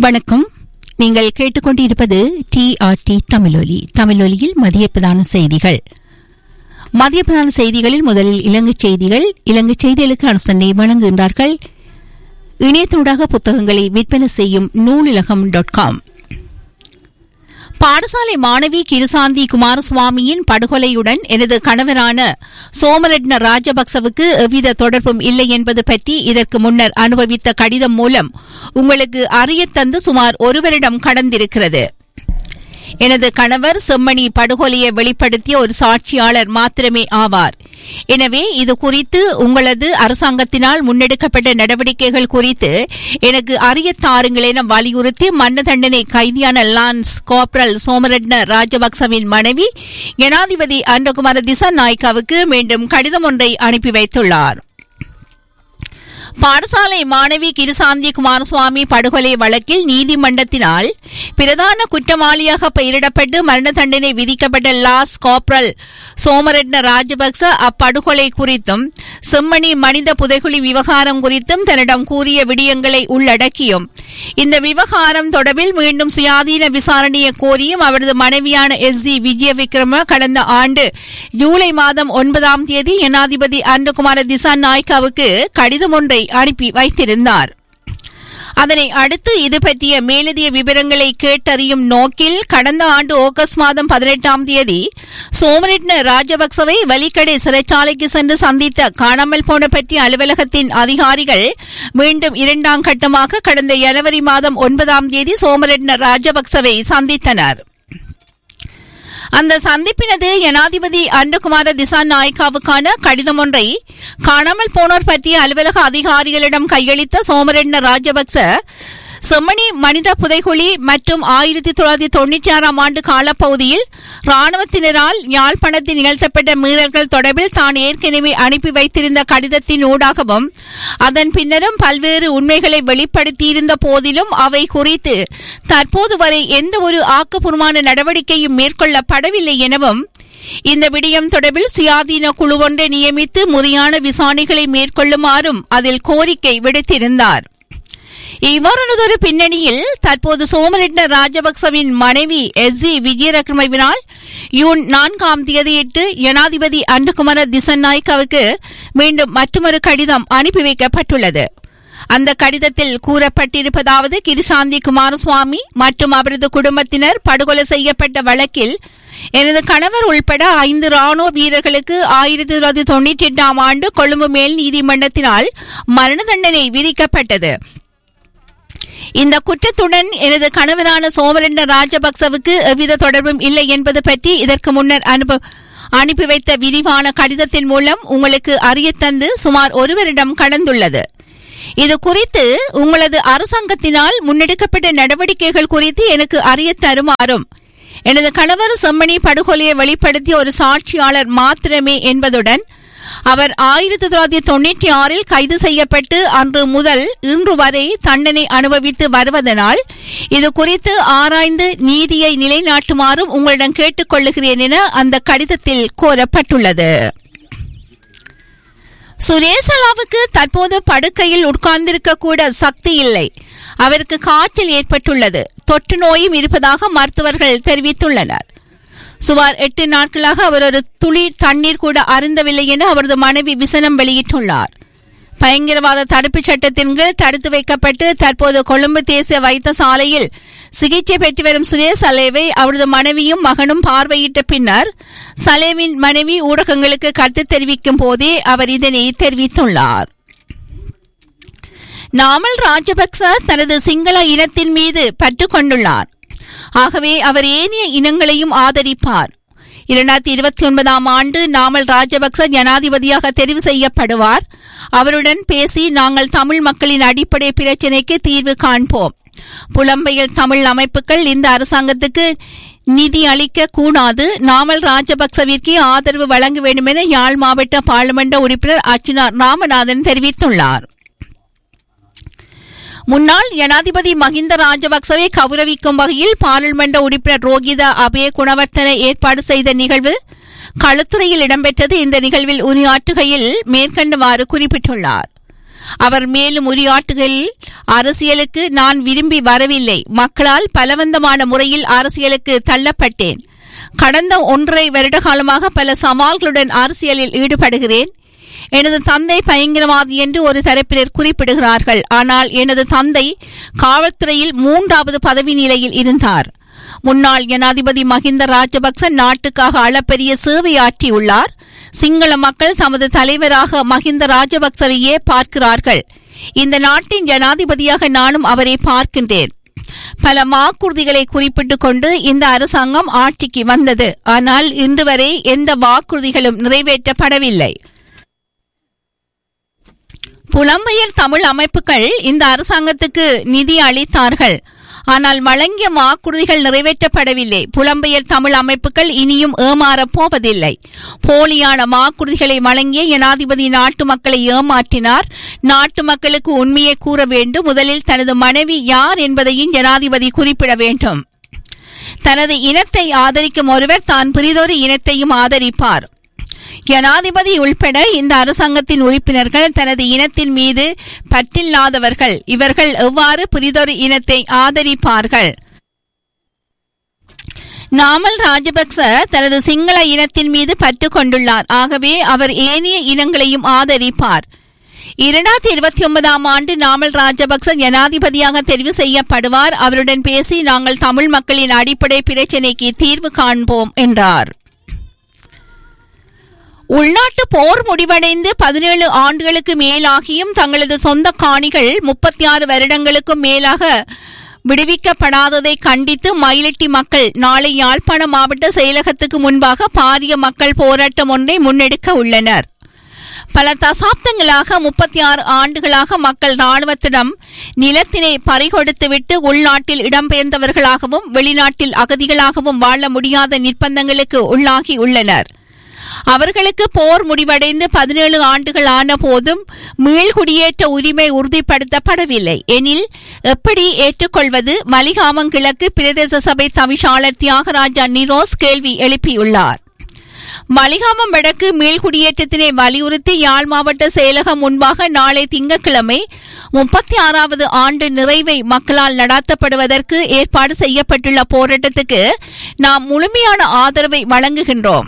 வணக்கம் நீங்கள் கேட்டுக்கொண்டிருப்பது டிஆர்டி தமிழொலி தமிழொலியில் மதிய பிரதான செய்திகள் மதிய பிரதான செய்திகளில் முதலில் இலங்கை செய்திகள் இலங்கை செய்திகளுக்கு அனுசரணை வழங்குகின்றார்கள் இணையத்தினூடாக புத்தகங்களை விற்பனை செய்யும் நூலிலகம் டாட் காம் பாடசாலை மாணவி கிருசாந்தி குமாரசுவாமியின் படுகொலையுடன் எனது கணவரான சோமரட்ன ராஜபக்சவுக்கு எவ்வித தொடர்பும் இல்லை என்பது பற்றி இதற்கு முன்னர் அனுபவித்த கடிதம் மூலம் உங்களுக்கு அறியத் தந்து சுமார் ஒரு வருடம் கடந்திருக்கிறது எனது கணவர் செம்மணி படுகொலையை வெளிப்படுத்திய ஒரு சாட்சியாளர் மாத்திரமே ஆவார் எனவே இது குறித்து உங்களது அரசாங்கத்தினால் முன்னெடுக்கப்பட்ட நடவடிக்கைகள் குறித்து எனக்கு அறிய தாருங்கள் என வலியுறுத்தி மரண தண்டனை கைதியான லான்ஸ் கோப்ரல் சோமரட்ன ராஜபக்சவின் மனைவி ஜனாதிபதி அன்றகுமார திசா நாய்க்காவுக்கு மீண்டும் கடிதம் ஒன்றை அனுப்பி வைத்துள்ளார் பாடசாலை மாணவி கிருசாந்தி குமாரசுவாமி படுகொலை வழக்கில் நீதிமன்றத்தினால் பிரதான குற்றவாளியாக பெயரிடப்பட்டு மரண தண்டனை விதிக்கப்பட்ட லாஸ் கோப்ரல் சோமரட்ன ராஜபக்ச அப்படுகொலை குறித்தும் செம்மணி மனித புதைகுழி விவகாரம் குறித்தும் தன்னிடம் கூறிய விடயங்களை உள்ளடக்கியும் இந்த விவகாரம் தொடர்பில் மீண்டும் சுயாதீன விசாரணையை கோரியும் அவரது மனைவியான எஸ் ஜி விஜய விக்ரம கடந்த ஆண்டு ஜூலை மாதம் ஒன்பதாம் தேதி ஜனாதிபதி அன்பகுமார திசா நாய்க்காவுக்கு கடிதம் ஒன்றை அனுப்பி வைத்திருந்தார் அதனை அடுத்து இது பற்றிய மேலதிக விவரங்களை கேட்டறியும் நோக்கில் கடந்த ஆண்டு ஆகஸ்ட் மாதம் பதினெட்டாம் தேதி சோமரட்ன ராஜபக்சவை வலிக்கடை சிறைச்சாலைக்கு சென்று சந்தித்த காணாமல் போன பற்றிய அலுவலகத்தின் அதிகாரிகள் மீண்டும் இரண்டாம் கட்டமாக கடந்த ஜனவரி மாதம் ஒன்பதாம் தேதி சோமரட்ன ராஜபக்சவை சந்தித்தனர் அந்த சந்திப்பினது ஜனாதிபதி அண்டகுமார திசா நாயக்காவுக்கான கடிதம் ஒன்றை காணாமல் போனோர் பற்றிய அலுவலக அதிகாரிகளிடம் கையளித்த சோமரண்ண ராஜபக்ச செம்மணி மனித புதைகுழி மற்றும் ஆயிரத்தி தொள்ளாயிரத்தி தொண்ணூற்றி ஆறாம் ஆண்டு காலப்பகுதியில் ராணுவத்தினரால் யாழ்ப்பாணத்தில் நிகழ்த்தப்பட்ட மீறல்கள் தொடர்பில் தான் ஏற்கனவே அனுப்பி வைத்திருந்த கடிதத்தின் ஊடாகவும் அதன் பின்னரும் பல்வேறு உண்மைகளை வெளிப்படுத்தியிருந்த போதிலும் அவை குறித்து தற்போது வரை எந்த ஒரு ஆக்கப்பூர்வமான நடவடிக்கையும் மேற்கொள்ளப்படவில்லை எனவும் இந்த விடயம் தொடர்பில் சுயாதீன குழு ஒன்றை நியமித்து முறையான விசாரணைகளை மேற்கொள்ளுமாறும் அதில் கோரிக்கை விடுத்திருந்தார் இவ்வாறானதொரு பின்னணியில் தற்போது சோமரெட்ன ராஜபக்சவின் மனைவி எஸ் ஜி விஜயரக்ரமவினால் யூன் நான்காம் தேதியிட்டு ஜனாதிபதி அன்புகுமார திசநாய்க்காவுக்கு மீண்டும் மற்றொரு கடிதம் அனுப்பி வைக்கப்பட்டுள்ளது அந்த கடிதத்தில் கூறப்பட்டிருப்பதாவது கிருசாந்தி குமாரசுவாமி மற்றும் அவரது குடும்பத்தினர் படுகொலை செய்யப்பட்ட வழக்கில் எனது கணவர் உள்பட ஐந்து ராணுவ வீரர்களுக்கு ஆயிரத்தி தொள்ளாயிரத்தி தொண்ணூற்றி எட்டாம் ஆண்டு கொழும்பு மேல் நீதிமன்றத்தினால் மரண தண்டனை விதிக்கப்பட்டது இந்த குற்றத்துடன் எனது கணவரான சோமரண்ட ராஜபக்சவுக்கு எவ்வித தொடர்பும் இல்லை என்பது பற்றி இதற்கு முன்னர் அனுப்ப அனுப்பி வைத்த விரிவான கடிதத்தின் மூலம் உங்களுக்கு அறியத்தந்து சுமார் ஒரு வருடம் கடந்துள்ளது இது குறித்து உங்களது அரசாங்கத்தினால் முன்னெடுக்கப்பட்ட நடவடிக்கைகள் குறித்து எனக்கு அறிய தருமாறும் எனது கணவர் செம்மணி படுகொலையை வெளிப்படுத்திய ஒரு சாட்சியாளர் மாத்திரமே என்பதுடன் அவர் ஆயிரத்தி தொள்ளாயிரத்தி தொண்ணூற்றி ஆறில் கைது செய்யப்பட்டு அன்று முதல் இன்று வரை தண்டனை அனுபவித்து வருவதனால் இது குறித்து ஆராய்ந்து நீதியை நிலைநாட்டுமாறும் உங்களிடம் கேட்டுக்கொள்ளுகிறேன் என அந்த கடிதத்தில் கோரப்பட்டுள்ளது சுரேசலாவுக்கு தற்போது படுக்கையில் உட்கார்ந்திருக்க கூட சக்தி இல்லை அவருக்கு காய்ச்சல் ஏற்பட்டுள்ளது தொற்று நோயும் இருப்பதாக மருத்துவர்கள் தெரிவித்துள்ளனர் சுமார் எட்டு நாட்களாக அவர் ஒரு துளி தண்ணீர் கூட அருந்தவில்லை என அவரது மனைவி விசனம் வெளியிட்டுள்ளார் பயங்கரவாத தடுப்புச் சட்டத்தின் கீழ் தடுத்து வைக்கப்பட்டு தற்போது கொழும்பு தேசிய வைத்தியசாலையில் சிகிச்சை பெற்று வரும் சுரேஷ் அலேவை அவரது மனைவியும் மகனும் பார்வையிட்ட பின்னர் சலேவின் மனைவி ஊடகங்களுக்கு கருத்து தெரிவிக்கும் போதே அவர் இதனை தெரிவித்துள்ளார் நாமல் ராஜபக்ச தனது சிங்கள இனத்தின் மீது பற்று கொண்டுள்ளார் ஆகவே அவர் ஏனைய இனங்களையும் ஆதரிப்பார் இரண்டாயிரத்தி இருபத்தி ஒன்பதாம் ஆண்டு நாமல் ராஜபக்ச ஜனாதிபதியாக தெரிவு செய்யப்படுவார் அவருடன் பேசி நாங்கள் தமிழ் மக்களின் அடிப்படை பிரச்சினைக்கு தீர்வு காண்போம் புலம்பெயல் தமிழ் அமைப்புகள் இந்த அரசாங்கத்துக்கு நிதி அளிக்க கூடாது நாமல் ராஜபக்சவிற்கு ஆதரவு வழங்க வேண்டும் என யாழ் மாவட்ட பாராளுமன்ற உறுப்பினர் அர்ச்சுனா ராமநாதன் தெரிவித்துள்ளார் முன்னாள் ஜனாதிபதி மஹிந்த ராஜபக்சவை கௌரவிக்கும் வகையில் பாராளுமன்ற உறுப்பினர் ரோகிதா அபே குணவர்த்தன ஏற்பாடு செய்த நிகழ்வு களுத்துறையில் இடம்பெற்றது இந்த நிகழ்வில் உரையாற்றுகையில் மேற்கண்டவாறு குறிப்பிட்டுள்ளார் அவர் மேலும் உரையாற்றுகையில் அரசியலுக்கு நான் விரும்பி வரவில்லை மக்களால் பலவந்தமான முறையில் அரசியலுக்கு தள்ளப்பட்டேன் கடந்த ஒன்றரை வருட காலமாக பல சவால்களுடன் அரசியலில் ஈடுபடுகிறேன் எனது தந்தை பயங்கரவாதி என்று ஒரு தரப்பினர் குறிப்பிடுகிறார்கள் ஆனால் எனது தந்தை காவல்துறையில் மூன்றாவது பதவி நிலையில் இருந்தார் முன்னாள் ஜனாதிபதி மஹிந்த ராஜபக்ச நாட்டுக்காக அளப்பெரிய சேவையாற்றியுள்ளார் சிங்கள மக்கள் தமது தலைவராக மஹிந்த ராஜபக்சவையே பார்க்கிறார்கள் இந்த நாட்டின் ஜனாதிபதியாக நானும் அவரை பார்க்கின்றேன் பல வாக்குறுதிகளை குறிப்பிட்டுக் கொண்டு இந்த அரசாங்கம் ஆட்சிக்கு வந்தது ஆனால் இன்று வரை எந்த வாக்குறுதிகளும் நிறைவேற்றப்படவில்லை புலம்பெயர் தமிழ் அமைப்புகள் இந்த அரசாங்கத்துக்கு நிதி அளித்தார்கள் ஆனால் வழங்கிய வாக்குறுதிகள் நிறைவேற்றப்படவில்லை புலம்பெயர் தமிழ் அமைப்புகள் இனியும் ஏமாறப் போவதில்லை போலியான வாக்குறுதிகளை வழங்கிய ஜனாதிபதி நாட்டு மக்களை ஏமாற்றினார் நாட்டு மக்களுக்கு உண்மையை கூற வேண்டும் முதலில் தனது மனைவி யார் என்பதையும் ஜனாதிபதி குறிப்பிட வேண்டும் தனது இனத்தை ஆதரிக்கும் ஒருவர் தான் பிரிதொரு இனத்தையும் ஆதரிப்பார் ஜனாதிபதி உள்பட இந்த அரசாங்கத்தின் உறுப்பினர்கள் தனது இனத்தின் மீது பற்றில்லாதவர்கள் இவர்கள் எவ்வாறு புரிதொரு இனத்தை ஆதரிப்பார்கள் நாமல் ராஜபக்ச தனது சிங்கள இனத்தின் மீது பற்று கொண்டுள்ளார் ஆகவே அவர் ஏனைய இனங்களையும் ஆதரிப்பார் இரண்டாயிரத்தி இருபத்தி ஒன்பதாம் ஆண்டு நாமல் ராஜபக்ச ஜனாதிபதியாக தெரிவு செய்யப்படுவார் அவருடன் பேசி நாங்கள் தமிழ் மக்களின் அடிப்படை பிரச்சினைக்கு தீர்வு காண்போம் என்றார் உள்நாட்டு போர் முடிவடைந்து பதினேழு ஆண்டுகளுக்கு மேலாகியும் தங்களது சொந்த காணிகள் முப்பத்தி ஆறு வருடங்களுக்கும் மேலாக விடுவிக்கப்படாததை கண்டித்து மயிலட்டி மக்கள் நாளை யாழ்ப்பாண மாவட்ட செயலகத்துக்கு முன்பாக பாரிய மக்கள் போராட்டம் ஒன்றை முன்னெடுக்க உள்ளனர் பல தசாப்தங்களாக முப்பத்தி ஆறு ஆண்டுகளாக மக்கள் ராணுவத்திடம் நிலத்தினை பறிகொடுத்துவிட்டு உள்நாட்டில் இடம்பெயர்ந்தவர்களாகவும் வெளிநாட்டில் அகதிகளாகவும் வாழ முடியாத நிர்பந்தங்களுக்கு உள்ளாகி உள்ளனர் அவர்களுக்கு போர் முடிவடைந்து பதினேழு ஆண்டுகள் ஆன போதும் மீள்குடியேற்ற உரிமை உறுதிப்படுத்தப்படவில்லை எனில் எப்படி ஏற்றுக்கொள்வது மலிகாமம் கிழக்கு பிரதேச சபை தவிசாளர் தியாகராஜா நிரோஸ் கேள்வி எழுப்பியுள்ளார் மலிகாமம் வடக்கு மீள்குடியேற்றத்தினை வலியுறுத்தி யாழ் மாவட்ட செயலகம் முன்பாக நாளை திங்கட்கிழமை முப்பத்தி ஆறாவது ஆண்டு நிறைவை மக்களால் நடாத்தப்படுவதற்கு ஏற்பாடு செய்யப்பட்டுள்ள போராட்டத்துக்கு நாம் முழுமையான ஆதரவை வழங்குகின்றோம்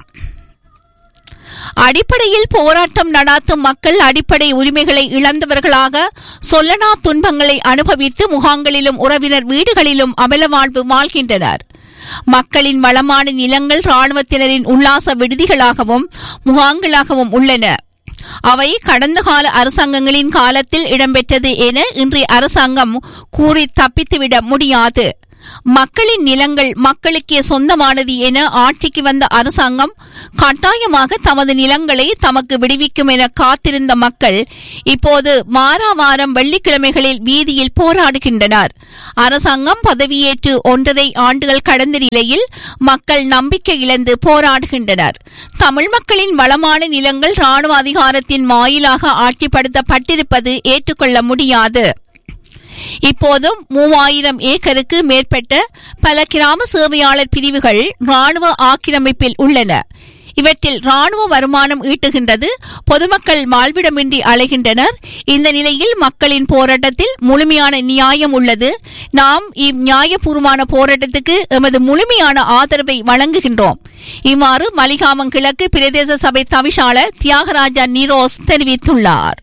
அடிப்படையில் போராட்டம் நடாத்தும் மக்கள் அடிப்படை உரிமைகளை இழந்தவர்களாக சொல்லனா துன்பங்களை அனுபவித்து முகாங்களிலும் உறவினர் வீடுகளிலும் அமல வாழ்வு வாழ்கின்றனர் மக்களின் வளமான நிலங்கள் இராணுவத்தினரின் உல்லாச விடுதிகளாகவும் முகாங்களாகவும் உள்ளன அவை கடந்த கால அரசாங்கங்களின் காலத்தில் இடம்பெற்றது என இன்றைய அரசாங்கம் கூறி தப்பித்துவிட முடியாது மக்களின் நிலங்கள் மக்களுக்கே சொந்தமானது என ஆட்சிக்கு வந்த அரசாங்கம் கட்டாயமாக தமது நிலங்களை தமக்கு விடுவிக்கும் என காத்திருந்த மக்கள் இப்போது மாறாவாரம் வெள்ளிக்கிழமைகளில் வீதியில் போராடுகின்றனர் அரசாங்கம் பதவியேற்று ஒன்றரை ஆண்டுகள் கடந்த நிலையில் மக்கள் நம்பிக்கை இழந்து போராடுகின்றனர் தமிழ் மக்களின் வளமான நிலங்கள் ராணுவ அதிகாரத்தின் வாயிலாக ஆட்சிப்படுத்தப்பட்டிருப்பது ஏற்றுக்கொள்ள முடியாது இப்போதும் மூவாயிரம் ஏக்கருக்கு மேற்பட்ட பல கிராம சேவையாளர் பிரிவுகள் ராணுவ ஆக்கிரமிப்பில் உள்ளன இவற்றில் ராணுவ வருமானம் ஈட்டுகின்றது பொதுமக்கள் வாழ்விடமின்றி அலைகின்றனர் இந்த நிலையில் மக்களின் போராட்டத்தில் முழுமையான நியாயம் உள்ளது நாம் இந்நியாயபூர்வமான போராட்டத்துக்கு எமது முழுமையான ஆதரவை வழங்குகின்றோம் இவ்வாறு மலிகாமம் கிழக்கு பிரதேச சபை தவிசாளர் தியாகராஜா நீரோஸ் தெரிவித்துள்ளார்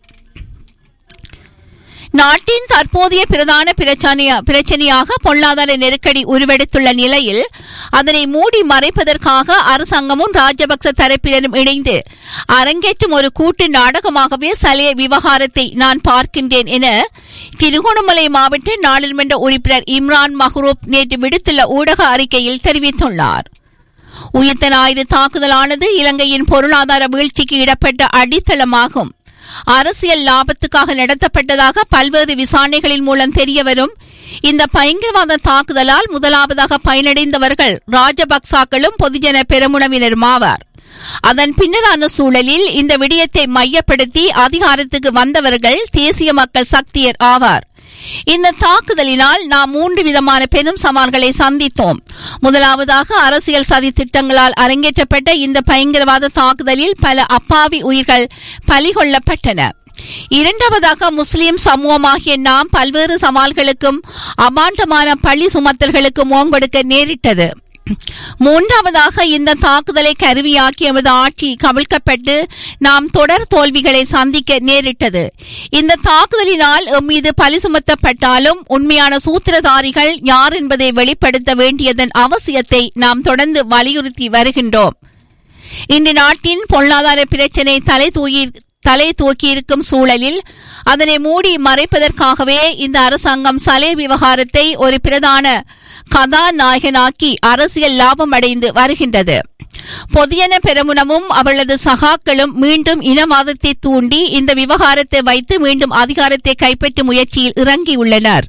நாட்டின் தற்போதைய பிரதான பிரச்சனையா- பிரச்சனையாக பொருளாதார நெருக்கடி உருவெடுத்துள்ள நிலையில் அதனை மூடி மறைப்பதற்காக அரசாங்கமும் ராஜபக்ச தரப்பினரும் இணைந்து அரங்கேற்றும் ஒரு கூட்டு நாடகமாகவே சலைய விவகாரத்தை நான் பார்க்கின்றேன் என திருகோணமலை மாவட்ட நாடாளுமன்ற உறுப்பினர் இம்ரான் மஹ்ரூப் நேற்று விடுத்துள்ள ஊடக அறிக்கையில் தெரிவித்துள்ளார் உயிர்த்த ஞாயிறு தாக்குதலானது இலங்கையின் பொருளாதார வீழ்ச்சிக்கு இடப்பட்ட அடித்தளமாகும் அரசியல் லாபத்துக்காக நடத்தப்பட்டதாக பல்வேறு விசாரணைகளின் மூலம் தெரியவரும் இந்த பயங்கரவாத தாக்குதலால் முதலாவதாக பயனடைந்தவர்கள் ராஜபக்சாக்களும் பொதுஜன பெருமுனவினரும் ஆவார் அதன் பின்னரான சூழலில் இந்த விடயத்தை மையப்படுத்தி அதிகாரத்துக்கு வந்தவர்கள் தேசிய மக்கள் சக்தியர் ஆவார் இந்த தாக்குதலினால் நாம் மூன்று விதமான பெரும் சவால்களை சந்தித்தோம் முதலாவதாக அரசியல் சதி திட்டங்களால் அரங்கேற்றப்பட்ட இந்த பயங்கரவாத தாக்குதலில் பல அப்பாவி உயிர்கள் பலிகொள்ளப்பட்டன இரண்டாவதாக முஸ்லிம் சமூகமாகிய நாம் பல்வேறு சவால்களுக்கும் அபாண்டமான பழி சுமத்தல்களுக்கும் ஓங்கொடுக்க நேரிட்டது மூன்றாவதாக இந்த தாக்குதலை கருவியாக்கி எமது ஆட்சி கவிழ்க்கப்பட்டு நாம் தொடர் தோல்விகளை சந்திக்க நேரிட்டது இந்த தாக்குதலினால் எம் மீது பழி சுமத்தப்பட்டாலும் உண்மையான சூத்திரதாரிகள் யார் என்பதை வெளிப்படுத்த வேண்டியதன் அவசியத்தை நாம் தொடர்ந்து வலியுறுத்தி வருகின்றோம் இன்று நாட்டின் பொருளாதார பிரச்சினை தலை தூக்கி தலை தூக்கியிருக்கும் சூழலில் அதனை மூடி மறைப்பதற்காகவே இந்த அரசாங்கம் சலே விவகாரத்தை ஒரு பிரதான கதாநாயகனாக்கி அரசியல் லாபம் அடைந்து வருகின்றது பொதியன பெருமுனமும் அவளது சகாக்களும் மீண்டும் இனவாதத்தை தூண்டி இந்த விவகாரத்தை வைத்து மீண்டும் அதிகாரத்தை கைப்பற்றும் முயற்சியில் இறங்கியுள்ளனர்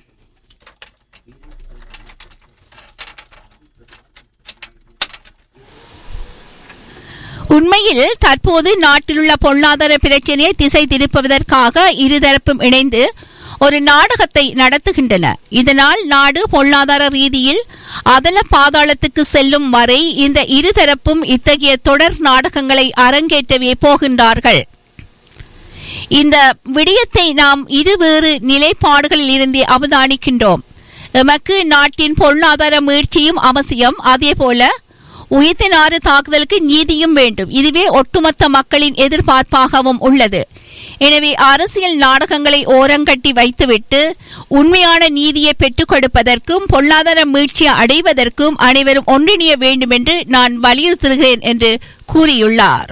உண்மையில் தற்போது நாட்டிலுள்ள பொருளாதார பிரச்சனையை திசை திருப்புவதற்காக இருதரப்பும் இணைந்து ஒரு நாடகத்தை நடத்துகின்றன இதனால் நாடு பொருளாதார ரீதியில் அதல பாதாளத்துக்கு செல்லும் வரை இந்த இருதரப்பும் இத்தகைய தொடர் நாடகங்களை அரங்கேற்றவே போகின்றார்கள் இந்த விடயத்தை நாம் இருவேறு நிலைப்பாடுகளில் இருந்து அவதானிக்கின்றோம் எமக்கு நாட்டின் பொருளாதார மீழ்ச்சியும் அவசியம் அதேபோல உயிர்த்தினாறு தாக்குதலுக்கு நீதியும் வேண்டும் இதுவே ஒட்டுமொத்த மக்களின் எதிர்பார்ப்பாகவும் உள்ளது எனவே அரசியல் நாடகங்களை ஓரங்கட்டி வைத்துவிட்டு உண்மையான நீதியை பெற்றுக் கொடுப்பதற்கும் பொருளாதார மீழ்ச்சியை அடைவதற்கும் அனைவரும் ஒன்றிணைய வேண்டும் என்று நான் வலியுறுத்துகிறேன் என்று கூறியுள்ளார்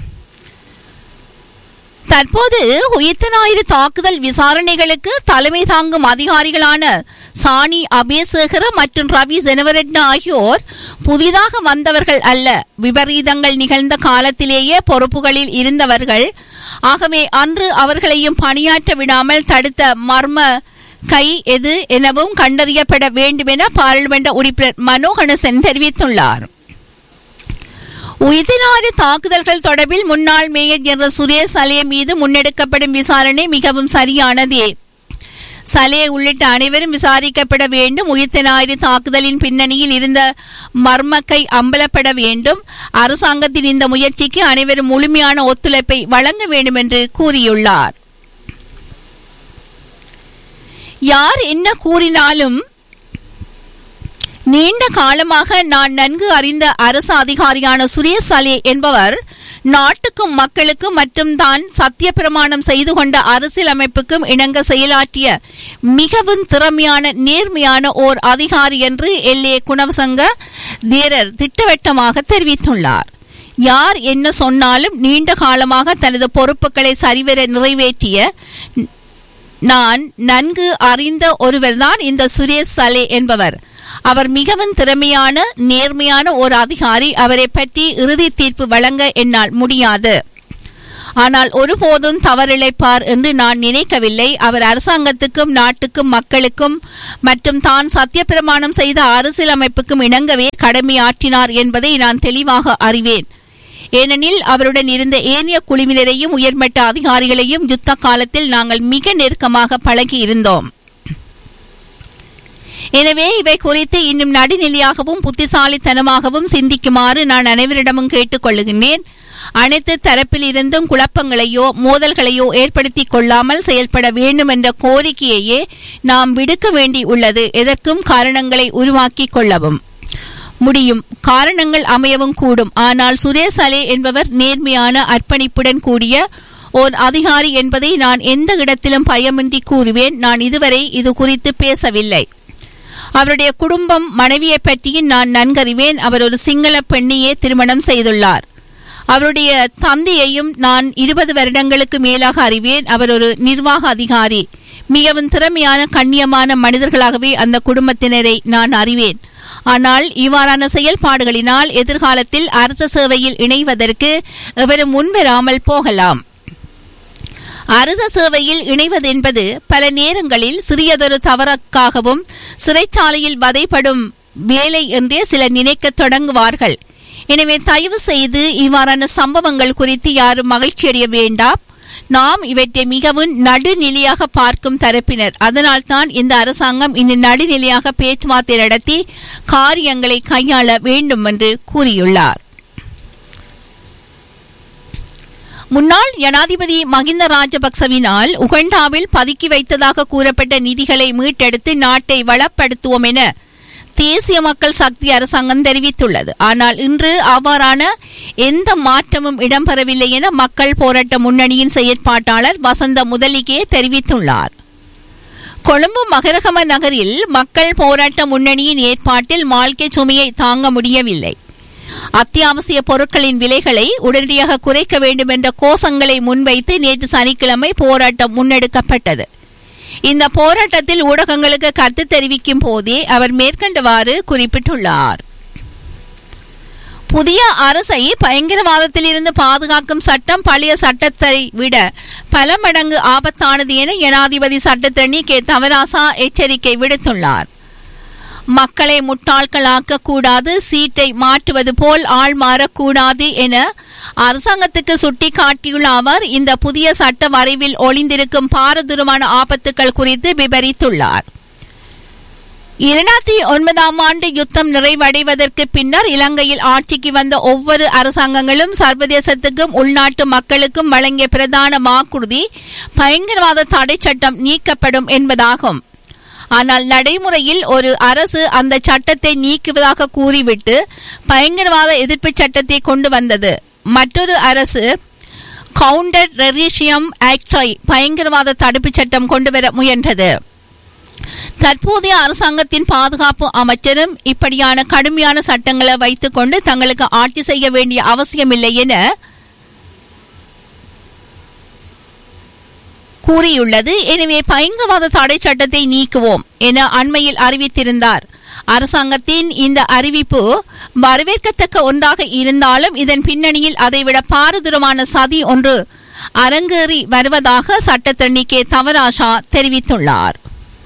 தற்போது உயிர்த்தனாயிரு தாக்குதல் விசாரணைகளுக்கு தலைமை தாங்கும் அதிகாரிகளான சாணி அபேசேகர மற்றும் ரவி ஜெனவரெட்னா ஆகியோர் புதிதாக வந்தவர்கள் அல்ல விபரீதங்கள் நிகழ்ந்த காலத்திலேயே பொறுப்புகளில் இருந்தவர்கள் ஆகவே அன்று அவர்களையும் பணியாற்ற விடாமல் தடுத்த மர்ம கை எது எனவும் கண்டறியப்பட வேண்டும் என பாராளுமன்ற உறுப்பினர் மனோ கணேசன் தெரிவித்துள்ளார் உயிர்த்தினாறு தாக்குதல்கள் தொடர்பில் முன்னாள் மேயர் என்ற சுரேஷ் சலே மீது முன்னெடுக்கப்படும் விசாரணை மிகவும் சரியானதே சலே உள்ளிட்ட அனைவரும் விசாரிக்கப்பட வேண்டும் உயிர்த்தினாறு தாக்குதலின் பின்னணியில் இருந்த மர்மக்கை அம்பலப்பட வேண்டும் அரசாங்கத்தின் இந்த முயற்சிக்கு அனைவரும் முழுமையான ஒத்துழைப்பை வழங்க வேண்டும் என்று கூறியுள்ளார் யார் என்ன கூறினாலும் நீண்ட காலமாக நான் நன்கு அறிந்த அரசு அதிகாரியான சுரேஷ் சலே என்பவர் நாட்டுக்கும் மக்களுக்கும் மற்றும் தான் சத்திய பிரமாணம் செய்து கொண்ட அரசியலமைப்புக்கும் இணங்க செயலாற்றிய மிகவும் திறமையான நேர்மையான ஓர் அதிகாரி என்று எல்ஏ குணவசங்க தேரர் திட்டவட்டமாக தெரிவித்துள்ளார் யார் என்ன சொன்னாலும் நீண்ட காலமாக தனது பொறுப்புகளை சரிவர நிறைவேற்றிய நான் நன்கு அறிந்த ஒருவர்தான் இந்த சுரேஷ் சலே என்பவர் அவர் மிகவும் திறமையான நேர்மையான ஒரு அதிகாரி அவரை பற்றி இறுதி தீர்ப்பு வழங்க என்னால் முடியாது ஆனால் ஒருபோதும் தவறிழைப்பார் என்று நான் நினைக்கவில்லை அவர் அரசாங்கத்துக்கும் நாட்டுக்கும் மக்களுக்கும் மற்றும் தான் சத்தியப்பிரமாணம் செய்த அரசியலமைப்புக்கும் இணங்கவே கடமையாற்றினார் என்பதை நான் தெளிவாக அறிவேன் ஏனெனில் அவருடன் இருந்த ஏனைய குழுவினரையும் உயர்மட்ட அதிகாரிகளையும் யுத்த காலத்தில் நாங்கள் மிக நெருக்கமாக பழகி இருந்தோம் எனவே இவை குறித்து இன்னும் நடுநிலையாகவும் புத்திசாலித்தனமாகவும் சிந்திக்குமாறு நான் அனைவரிடமும் கேட்டுக்கொள்ளுகின்றேன் அனைத்து தரப்பில் இருந்தும் குழப்பங்களையோ மோதல்களையோ ஏற்படுத்திக் கொள்ளாமல் செயல்பட வேண்டும் என்ற கோரிக்கையையே நாம் விடுக்க வேண்டி உள்ளது எதற்கும் காரணங்களை உருவாக்கிக் கொள்ளவும் முடியும் காரணங்கள் அமையவும் கூடும் ஆனால் சுரேஷ் அலே என்பவர் நேர்மையான அர்ப்பணிப்புடன் கூடிய ஓர் அதிகாரி என்பதை நான் எந்த இடத்திலும் பயமின்றி கூறுவேன் நான் இதுவரை இது குறித்து பேசவில்லை அவருடைய குடும்பம் மனைவியை பற்றியும் நான் நன்கறிவேன் அவர் ஒரு சிங்கள பெண்ணையே திருமணம் செய்துள்ளார் அவருடைய தந்தையையும் நான் இருபது வருடங்களுக்கு மேலாக அறிவேன் அவர் ஒரு நிர்வாக அதிகாரி மிகவும் திறமையான கண்ணியமான மனிதர்களாகவே அந்த குடும்பத்தினரை நான் அறிவேன் ஆனால் இவ்வாறான செயல்பாடுகளினால் எதிர்காலத்தில் அரச சேவையில் இணைவதற்கு எவரும் முன்வராமல் போகலாம் அரச சேவையில் இணைவதென்பது பல நேரங்களில் சிறியதொரு தவறுக்காகவும் சிறைச்சாலையில் வதைப்படும் வேலை என்றே சிலர் நினைக்கத் தொடங்குவார்கள் எனவே தயவு செய்து இவ்வாறான சம்பவங்கள் குறித்து யாரும் மகிழ்ச்சியடைய வேண்டாம் நாம் இவற்றை மிகவும் நடுநிலையாக பார்க்கும் தரப்பினர் அதனால்தான் இந்த அரசாங்கம் இந்த நடுநிலையாக பேச்சுவார்த்தை நடத்தி காரியங்களை கையாள வேண்டும் என்று கூறியுள்ளார் முன்னாள் ஜனாதிபதி மகிந்த ராஜபக்சவினால் உகண்டாவில் பதுக்கி வைத்ததாக கூறப்பட்ட நிதிகளை மீட்டெடுத்து நாட்டை வளப்படுத்துவோம் என தேசிய மக்கள் சக்தி அரசாங்கம் தெரிவித்துள்ளது ஆனால் இன்று அவ்வாறான எந்த மாற்றமும் இடம்பெறவில்லை என மக்கள் போராட்ட முன்னணியின் செயற்பாட்டாளர் வசந்த முதலிகே தெரிவித்துள்ளார் கொழும்பு மகரகம நகரில் மக்கள் போராட்ட முன்னணியின் ஏற்பாட்டில் வாழ்க்கை சுமையை தாங்க முடியவில்லை அத்தியாவசிய பொருட்களின் விலைகளை உடனடியாக குறைக்க வேண்டும் என்ற கோஷங்களை முன்வைத்து நேற்று சனிக்கிழமை போராட்டம் முன்னெடுக்கப்பட்டது இந்த போராட்டத்தில் ஊடகங்களுக்கு கருத்து தெரிவிக்கும் போதே அவர் மேற்கண்டவாறு குறிப்பிட்டுள்ளார் புதிய அரசை பயங்கரவாதத்திலிருந்து பாதுகாக்கும் சட்டம் பழைய சட்டத்தை விட பல மடங்கு ஆபத்தானது என ஜனாதிபதி சட்டத்தரணி கே தவராசா எச்சரிக்கை விடுத்துள்ளார் மக்களை முட்டாள்களாக்க கூடாது சீட்டை மாற்றுவது போல் ஆள் மாறக்கூடாது என அரசாங்கத்துக்கு சுட்டிக்காட்டியுள்ள அவர் இந்த புதிய சட்ட வரைவில் ஒளிந்திருக்கும் பாரதூரமான ஆபத்துக்கள் குறித்து விவரித்துள்ளார் இரண்டாயிரத்தி ஒன்பதாம் ஆண்டு யுத்தம் நிறைவடைவதற்கு பின்னர் இலங்கையில் ஆட்சிக்கு வந்த ஒவ்வொரு அரசாங்கங்களும் சர்வதேசத்துக்கும் உள்நாட்டு மக்களுக்கும் வழங்கிய பிரதான வாக்குறுதி பயங்கரவாத தடை சட்டம் நீக்கப்படும் என்பதாகும் ஆனால் நடைமுறையில் ஒரு அரசு அந்த சட்டத்தை நீக்குவதாக கூறிவிட்டு பயங்கரவாத எதிர்ப்பு சட்டத்தை கொண்டு வந்தது மற்றொரு அரசு கவுண்டர் ரெரிஷியம் ஆக்டை பயங்கரவாத தடுப்புச் சட்டம் கொண்டுவர முயன்றது தற்போதைய அரசாங்கத்தின் பாதுகாப்பு அமைச்சரும் இப்படியான கடுமையான சட்டங்களை வைத்துக்கொண்டு தங்களுக்கு ஆட்சி செய்ய வேண்டிய அவசியமில்லை என கூறியுள்ளது எனவே பயங்கரவாத தடை சட்டத்தை நீக்குவோம் என அண்மையில் அறிவித்திருந்தார் அரசாங்கத்தின் இந்த அறிவிப்பு வரவேற்கத்தக்க ஒன்றாக இருந்தாலும் இதன் பின்னணியில் அதைவிட பாரதூரமான சதி ஒன்று அரங்கேறி வருவதாக சட்டத்தரணி கே தவராஷா தெரிவித்துள்ளார்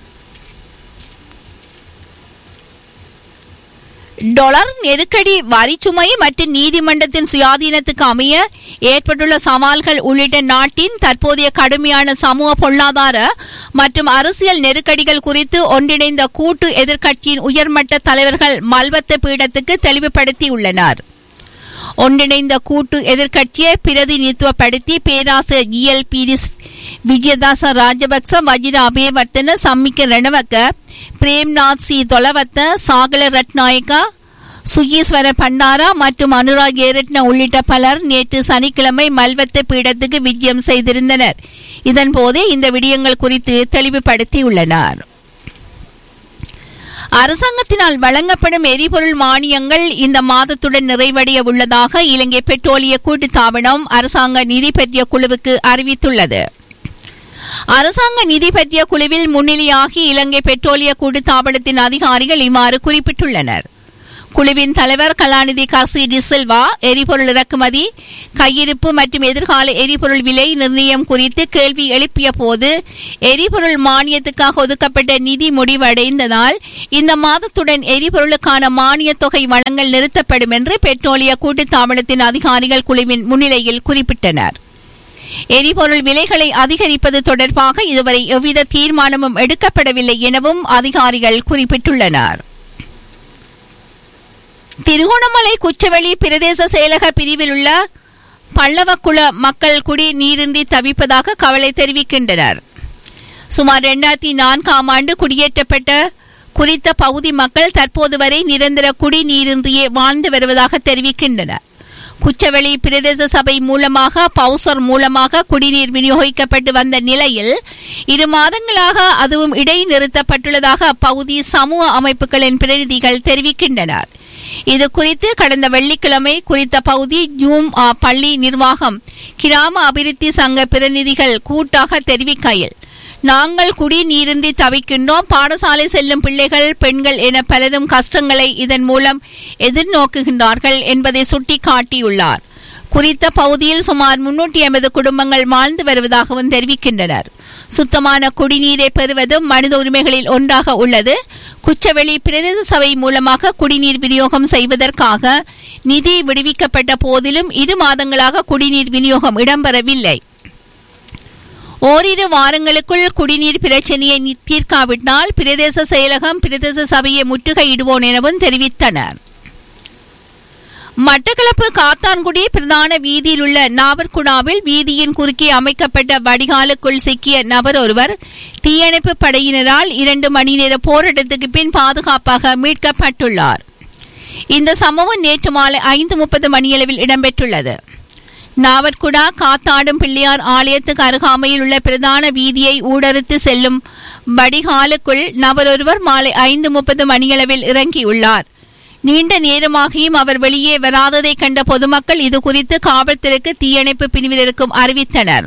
டொலர் நெருக்கடி வரிச்சுமை மற்றும் நீதிமன்றத்தின் சுயாதீனத்துக்கு அமைய ஏற்பட்டுள்ள சவால்கள் உள்ளிட்ட நாட்டின் தற்போதைய கடுமையான சமூக பொருளாதார மற்றும் அரசியல் நெருக்கடிகள் குறித்து ஒன்றிணைந்த கூட்டு எதிர்க்கட்சியின் உயர்மட்ட தலைவர்கள் மல்வத்த பீடத்துக்கு தெளிவுபடுத்தியுள்ளனர் ஒன்றிணைந்த கூட்டு எதிர்க்கட்சியை பிரதிநிதித்துவப்படுத்தி பேராசிரியர் இஎல் பீரிஸ் விஜயதாச ராஜபக்ச வஜிர அபேவர்த்தன சம்மிக்க ரணவக்க பிரேம்நாத் சி தொலவத்த சாகல ரட்நாயக்கா சுகீஸ்வர பண்டாரா மற்றும் அனுராக் ஏரட்ன உள்ளிட்ட பலர் நேற்று சனிக்கிழமை மல்வத்த பீடத்துக்கு விஜயம் செய்திருந்தனர் இதன்போதே இந்த விடயங்கள் குறித்து தெளிவுபடுத்தியுள்ளனர் அரசாங்கத்தினால் வழங்கப்படும் எரிபொருள் மானியங்கள் இந்த மாதத்துடன் நிறைவடைய உள்ளதாக இலங்கை பெட்ரோலிய கூட்டுத்தாபனம் அரசாங்க நிதி பற்றிய குழுவுக்கு அறிவித்துள்ளது அரசாங்க நிதி பற்றிய குழுவில் முன்னிலையாகி இலங்கை பெட்ரோலிய கூட்டுத்தாபனத்தின் அதிகாரிகள் இவ்வாறு குறிப்பிட்டுள்ளனர் குழுவின் தலைவர் கலாநிதி கர்சி டிசில்வா எரிபொருள் இறக்குமதி கையிருப்பு மற்றும் எதிர்கால எரிபொருள் விலை நிர்ணயம் குறித்து கேள்வி எழுப்பிய போது எரிபொருள் மானியத்துக்காக ஒதுக்கப்பட்ட நிதி முடிவடைந்ததால் இந்த மாதத்துடன் எரிபொருளுக்கான மானியத் தொகை வழங்கல் நிறுத்தப்படும் என்று பெட்ரோலிய கூட்டுத்தாபனத்தின் அதிகாரிகள் குழுவின் முன்னிலையில் குறிப்பிட்டனர் எரிபொருள் விலைகளை அதிகரிப்பது தொடர்பாக இதுவரை எவ்வித தீர்மானமும் எடுக்கப்படவில்லை எனவும் அதிகாரிகள் குறிப்பிட்டுள்ளனர் திருகோணமலை குச்சவெளி பிரதேச செயலக பிரிவில் உள்ள பல்லவக்குள மக்கள் குடி நீரின்றி தவிப்பதாக கவலை தெரிவிக்கின்றனர் சுமார் இரண்டாயிரத்தி நான்காம் ஆண்டு குடியேற்றப்பட்ட குறித்த பகுதி மக்கள் தற்போது வரை நிரந்தர குடிநீரின்றியே வாழ்ந்து வருவதாக தெரிவிக்கின்றனர் குச்சவெளி பிரதேச சபை மூலமாக பவுசர் மூலமாக குடிநீர் விநியோகிக்கப்பட்டு வந்த நிலையில் இரு மாதங்களாக அதுவும் இடைநிறுத்தப்பட்டுள்ளதாக அப்பகுதி சமூக அமைப்புகளின் பிரதிநிதிகள் தெரிவிக்கின்றனர் இது குறித்து கடந்த வெள்ளிக்கிழமை குறித்த பகுதி ஜூம் ஆ பள்ளி நிர்வாகம் கிராம அபிவிருத்தி சங்க பிரதிநிதிகள் கூட்டாக தெரிவிக்கையில் நாங்கள் குடிநீரின்றி தவிக்கின்றோம் பாடசாலை செல்லும் பிள்ளைகள் பெண்கள் என பலரும் கஷ்டங்களை இதன் மூலம் எதிர்நோக்குகின்றார்கள் என்பதை சுட்டிக்காட்டியுள்ளார் குறித்த பகுதியில் சுமார் முன்னூற்றி ஐம்பது குடும்பங்கள் வாழ்ந்து வருவதாகவும் தெரிவிக்கின்றனர் சுத்தமான குடிநீரை பெறுவதும் மனித உரிமைகளில் ஒன்றாக உள்ளது குச்சவெளி பிரதேச சபை மூலமாக குடிநீர் விநியோகம் செய்வதற்காக நிதி விடுவிக்கப்பட்ட போதிலும் இரு மாதங்களாக குடிநீர் விநியோகம் இடம்பெறவில்லை ஓரிரு வாரங்களுக்குள் குடிநீர் பிரச்சனையை தீர்க்காவிட்டால் பிரதேச செயலகம் பிரதேச சபையை முற்றுகையிடுவோம் எனவும் தெரிவித்தனர் மட்டக்களப்பு காத்தான்குடி பிரதான வீதியில் உள்ள நாவர்குடாவில் வீதியின் குறுக்கே அமைக்கப்பட்ட வடிகாலுக்குள் சிக்கிய நபர் ஒருவர் தீயணைப்பு படையினரால் இரண்டு மணி நேர போராட்டத்துக்கு பின் பாதுகாப்பாக மீட்கப்பட்டுள்ளார் இந்த சம்பவம் நேற்று மாலை ஐந்து முப்பது மணியளவில் இடம்பெற்றுள்ளது நாவற்குடா காத்தாடும் பிள்ளையார் ஆலயத்துக்கு அருகாமையில் உள்ள பிரதான வீதியை ஊடறுத்து செல்லும் வடிகாலுக்குள் நபரொருவர் மாலை ஐந்து முப்பது மணியளவில் இறங்கியுள்ளார் நீண்ட நேரமாகியும் அவர் வெளியே வராததை கண்ட பொதுமக்கள் இது குறித்து காவல்துறைக்கு தீயணைப்பு பிரிவினருக்கும் அறிவித்தனர்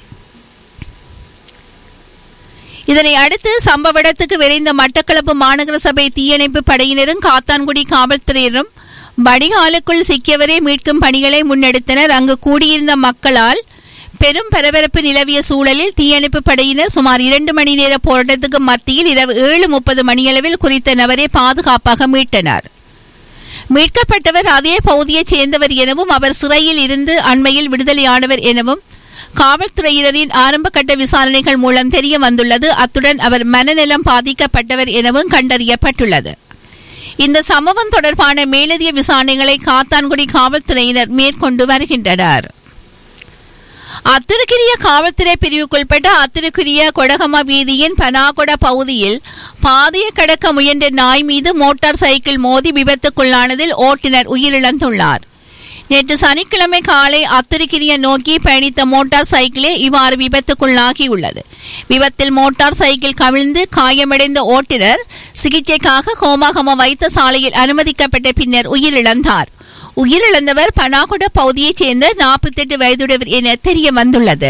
இதனை அடுத்து சம்பவ இடத்துக்கு விரைந்த மட்டக்களப்பு மாநகர சபை தீயணைப்பு படையினரும் காத்தான்குடி காவல்துறையினரும் வடிகாலுக்குள் சிக்கியவரை மீட்கும் பணிகளை முன்னெடுத்தனர் அங்கு கூடியிருந்த மக்களால் பெரும் பரபரப்பு நிலவிய சூழலில் தீயணைப்பு படையினர் சுமார் இரண்டு மணி நேர போராட்டத்துக்கு மத்தியில் இரவு ஏழு முப்பது மணியளவில் குறித்த நபரை பாதுகாப்பாக மீட்டனர் மீட்கப்பட்டவர் அதே பகுதியைச் சேர்ந்தவர் எனவும் அவர் சிறையில் இருந்து அண்மையில் விடுதலையானவர் எனவும் காவல்துறையினரின் ஆரம்பகட்ட விசாரணைகள் மூலம் தெரிய வந்துள்ளது அத்துடன் அவர் மனநலம் பாதிக்கப்பட்டவர் எனவும் கண்டறியப்பட்டுள்ளது இந்த சம்பவம் தொடர்பான மேலதிக விசாரணைகளை காத்தான்குடி காவல்துறையினர் மேற்கொண்டு வருகின்றனர் அத்திருக்கிரிய காவல்துறை பிரிவுக்குட்பட்ட அத்திருக்கிரிய கொடகம வீதியின் பனாகொட பகுதியில் பாதையை கடக்க முயன்ற நாய் மீது மோட்டார் சைக்கிள் மோதி விபத்துக்குள்ளானதில் ஓட்டுநர் உயிரிழந்துள்ளார் நேற்று சனிக்கிழமை காலை அத்திருக்கிரிய நோக்கி பயணித்த மோட்டார் சைக்கிளே இவ்வாறு விபத்துக்குள்ளாகியுள்ளது விபத்தில் மோட்டார் சைக்கிள் கவிழ்ந்து காயமடைந்த ஓட்டுநர் சிகிச்சைக்காக கோமாகம வைத்தியசாலையில் அனுமதிக்கப்பட்ட பின்னர் உயிரிழந்தார் உயிரிழந்தவர் பனாகுட பகுதியைச் சேர்ந்த நாற்பத்தெட்டு வயதுடையவர் என தெரிய வந்துள்ளது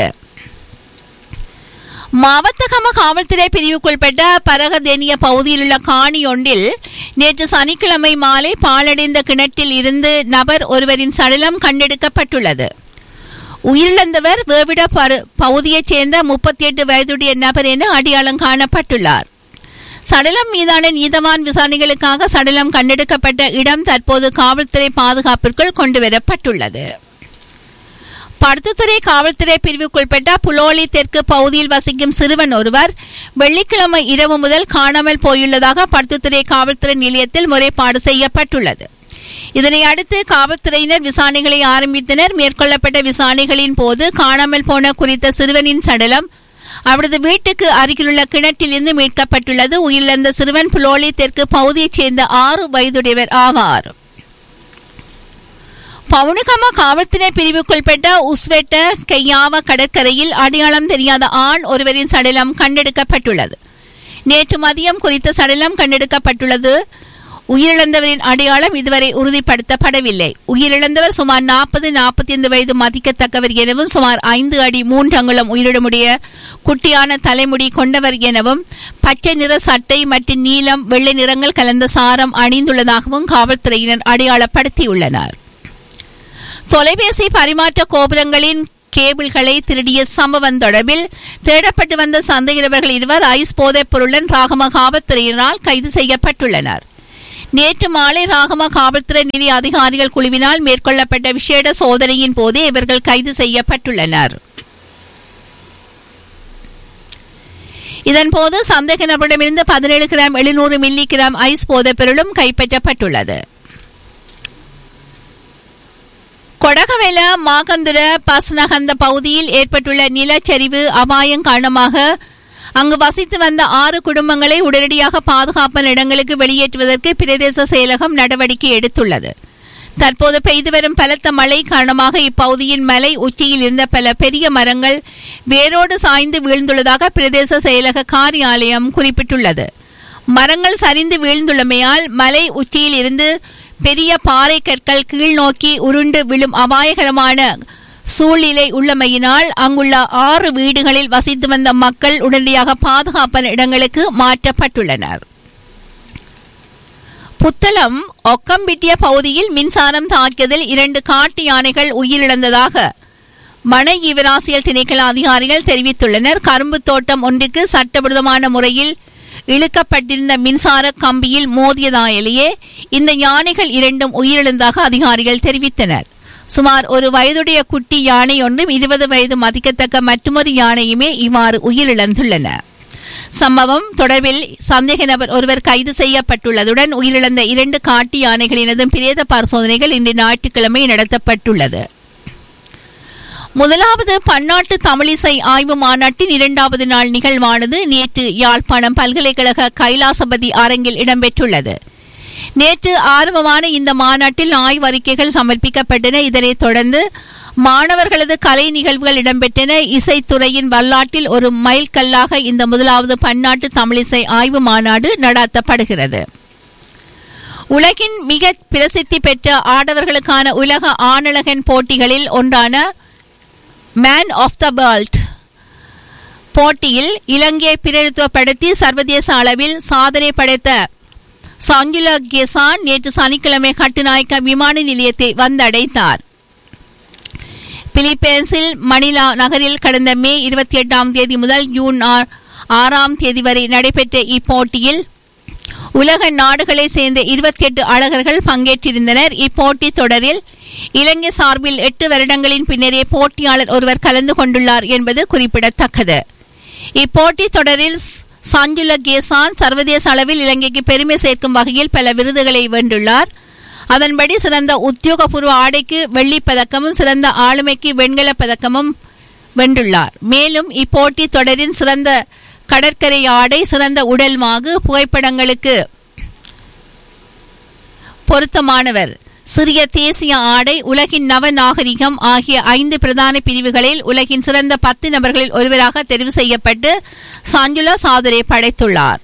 மாவத்தகம காவல்துறை பிரிவுக்குள்பட்ட பரகதேனிய பகுதியில் உள்ள காணி ஒன்றில் நேற்று சனிக்கிழமை மாலை பாலடைந்த கிணற்றில் இருந்து நபர் ஒருவரின் சடலம் கண்டெடுக்கப்பட்டுள்ளது உயிரிழந்தவர் வேவிட பகுதியைச் சேர்ந்த முப்பத்தி எட்டு வயதுடைய நபர் என அடையாளம் காணப்பட்டுள்ளார் சடலம் மீதான நீதவான் விசாரணைகளுக்காக சடலம் கண்டெடுக்கப்பட்ட இடம் தற்போது காவல்துறை பாதுகாப்பிற்குள் கொண்டுவரப்பட்டுள்ளது படுத்துத்துறை காவல்துறை பிரிவுக்குட்பட்ட புலோலி தெற்கு பகுதியில் வசிக்கும் சிறுவன் ஒருவர் வெள்ளிக்கிழமை இரவு முதல் காணாமல் போயுள்ளதாக படுத்துத்துறை காவல்துறை நிலையத்தில் முறைப்பாடு செய்யப்பட்டுள்ளது இதனை அடுத்து காவல்துறையினர் விசாரணைகளை ஆரம்பித்தனர் மேற்கொள்ளப்பட்ட விசாரணைகளின் போது காணாமல் போன குறித்த சிறுவனின் சடலம் அவரது வீட்டுக்கு அருகிலுள்ள கிணற்றிலிருந்து மீட்கப்பட்டுள்ளது உயிரிழந்த சிறுவன் புலோலி தெற்கு பகுதியைச் சேர்ந்த ஆறு வயதுடையவர் ஆவார் பவுனுகம காவல்துறை பிரிவுக்குள்பட்ட உஸ்வெட்ட கையாவ கடற்கரையில் அடையாளம் தெரியாத ஆண் ஒருவரின் சடலம் கண்டெடுக்கப்பட்டுள்ளது நேற்று மதியம் குறித்த சடலம் கண்டெடுக்கப்பட்டுள்ளது உயிரிழந்தவரின் அடையாளம் இதுவரை உறுதிப்படுத்தப்படவில்லை உயிரிழந்தவர் சுமார் நாற்பது நாற்பத்தி ஐந்து வயது மதிக்கத்தக்கவர் எனவும் சுமார் ஐந்து அடி மூன்று அங்குலம் உயிரிடமுடைய குட்டியான தலைமுடி கொண்டவர் எனவும் பச்சை நிற சட்டை மற்றும் நீலம் வெள்ளை நிறங்கள் கலந்த சாரம் அணிந்துள்ளதாகவும் காவல்துறையினர் அடையாளப்படுத்தியுள்ளனர் தொலைபேசி பரிமாற்ற கோபுரங்களின் கேபிள்களை திருடிய சம்பவம் தொடர்பில் தேடப்பட்டு வந்த சந்தேகிரவர்கள் இருவர் ஐஸ் போதைப் பொருளுடன் ராகம காவல்துறையினரால் கைது செய்யப்பட்டுள்ளனர் நேற்று மாலை ராகம காவல்துறை நிலைய அதிகாரிகள் குழுவினால் மேற்கொள்ளப்பட்ட விசேட சோதனையின் போதே இவர்கள் கைது செய்யப்பட்டுள்ளனர் இதன்போது சந்தேக நபரிடமிருந்து பதினேழு கிராம் எழுநூறு மில்லி கிராம் ஐஸ் போதைப் பொருளும் கைப்பற்றப்பட்டுள்ளது கொடகவெல மாகந்துர பஸ்நகந்த பகுதியில் ஏற்பட்டுள்ள நிலச்சரிவு அபாயம் காரணமாக அங்கு வசித்து வந்த ஆறு குடும்பங்களை உடனடியாக பாதுகாப்பான இடங்களுக்கு வெளியேற்றுவதற்கு பிரதேச செயலகம் நடவடிக்கை எடுத்துள்ளது தற்போது பெய்து வரும் பலத்த மழை காரணமாக இப்பகுதியின் மலை உச்சியில் இருந்த பல பெரிய மரங்கள் வேரோடு சாய்ந்து வீழ்ந்துள்ளதாக பிரதேச செயலக காரியாலயம் குறிப்பிட்டுள்ளது மரங்கள் சரிந்து வீழ்ந்துள்ளமையால் மலை உச்சியில் இருந்து பெரிய பாறை கற்கள் கீழ் நோக்கி உருண்டு விழும் அபாயகரமான சூழ்நிலை உள்ளமையினால் அங்குள்ள ஆறு வீடுகளில் வசித்து வந்த மக்கள் உடனடியாக பாதுகாப்பான இடங்களுக்கு மாற்றப்பட்டுள்ளனர் புத்தளம் ஒக்கம்பிட்டிய பகுதியில் மின்சாரம் தாக்கியதில் இரண்டு காட்டு யானைகள் உயிரிழந்ததாக வன ஈவராசியல் திணைக்கள அதிகாரிகள் தெரிவித்துள்ளனர் கரும்பு தோட்டம் ஒன்றுக்கு சட்டவிரோதமான முறையில் இழுக்கப்பட்டிருந்த மின்சார கம்பியில் மோதியதாலேயே இந்த யானைகள் இரண்டும் உயிரிழந்ததாக அதிகாரிகள் தெரிவித்தனர் சுமார் ஒரு வயதுடைய குட்டி யானை ஒன்றும் இருபது வயது மதிக்கத்தக்க மற்றொரு யானையுமே இவ்வாறு உயிரிழந்துள்ளன சம்பவம் தொடர்பில் சந்தேக நபர் ஒருவர் கைது செய்யப்பட்டுள்ளதுடன் உயிரிழந்த இரண்டு காட்டு யானைகளினதும் பிரேத பரிசோதனைகள் இன்று ஞாயிற்றுக்கிழமை நடத்தப்பட்டுள்ளது முதலாவது பன்னாட்டு தமிழிசை ஆய்வு மாநாட்டின் இரண்டாவது நாள் நிகழ்வானது நேற்று யாழ்ப்பாணம் பல்கலைக்கழக கைலாசபதி அரங்கில் இடம்பெற்றுள்ளது நேற்று ஆரம்பமான இந்த மாநாட்டில் ஆய்வறிக்கைகள் சமர்ப்பிக்கப்பட்டன இதனைத் தொடர்ந்து மாணவர்களது கலை நிகழ்வுகள் இடம்பெற்றன இசைத்துறையின் வரலாற்றில் ஒரு மைல்கல்லாக இந்த முதலாவது பன்னாட்டு தமிழிசை ஆய்வு மாநாடு நடாத்தப்படுகிறது உலகின் மிக பிரசித்தி பெற்ற ஆடவர்களுக்கான உலக ஆணழகன் போட்டிகளில் ஒன்றான மேன் ஆஃப் த வேர்ல்ட் போட்டியில் இலங்கையை பிரதித்துவப்படுத்தி சர்வதேச அளவில் சாதனை படைத்த சஞ்சுல கெசான் நேற்று சனிக்கிழமை கட்டுநாயக்க விமான நிலையத்தை வந்தடைந்தார் பிலிப்பைன்ஸில் மணிலா நகரில் கடந்த மே இருபத்தி எட்டாம் தேதி முதல் ஜூன் ஆறாம் தேதி வரை நடைபெற்ற இப்போட்டியில் உலக நாடுகளைச் சேர்ந்த இருபத்தி எட்டு அழகர்கள் பங்கேற்றிருந்தனர் இப்போட்டி தொடரில் இலங்கை சார்பில் எட்டு வருடங்களின் பின்னரே போட்டியாளர் ஒருவர் கலந்து கொண்டுள்ளார் என்பது குறிப்பிடத்தக்கது இப்போட்டி தொடரில் சஞ்சுல கேசான் சர்வதேச அளவில் இலங்கைக்கு பெருமை சேர்க்கும் வகையில் பல விருதுகளை வென்றுள்ளார் அதன்படி சிறந்த உத்தியோகபூர்வ ஆடைக்கு வெள்ளிப் பதக்கமும் சிறந்த ஆளுமைக்கு வெண்கலப் பதக்கமும் வென்றுள்ளார் மேலும் இப்போட்டி தொடரின் சிறந்த கடற்கரை ஆடை சிறந்த உடல் மாகு புகைப்படங்களுக்கு பொருத்தமானவர் சிறிய தேசிய ஆடை உலகின் நவ நாகரிகம் ஆகிய ஐந்து பிரதான பிரிவுகளில் உலகின் சிறந்த பத்து நபர்களில் ஒருவராக தெரிவு செய்யப்பட்டு சாஞ்சுலா சாதனை படைத்துள்ளார்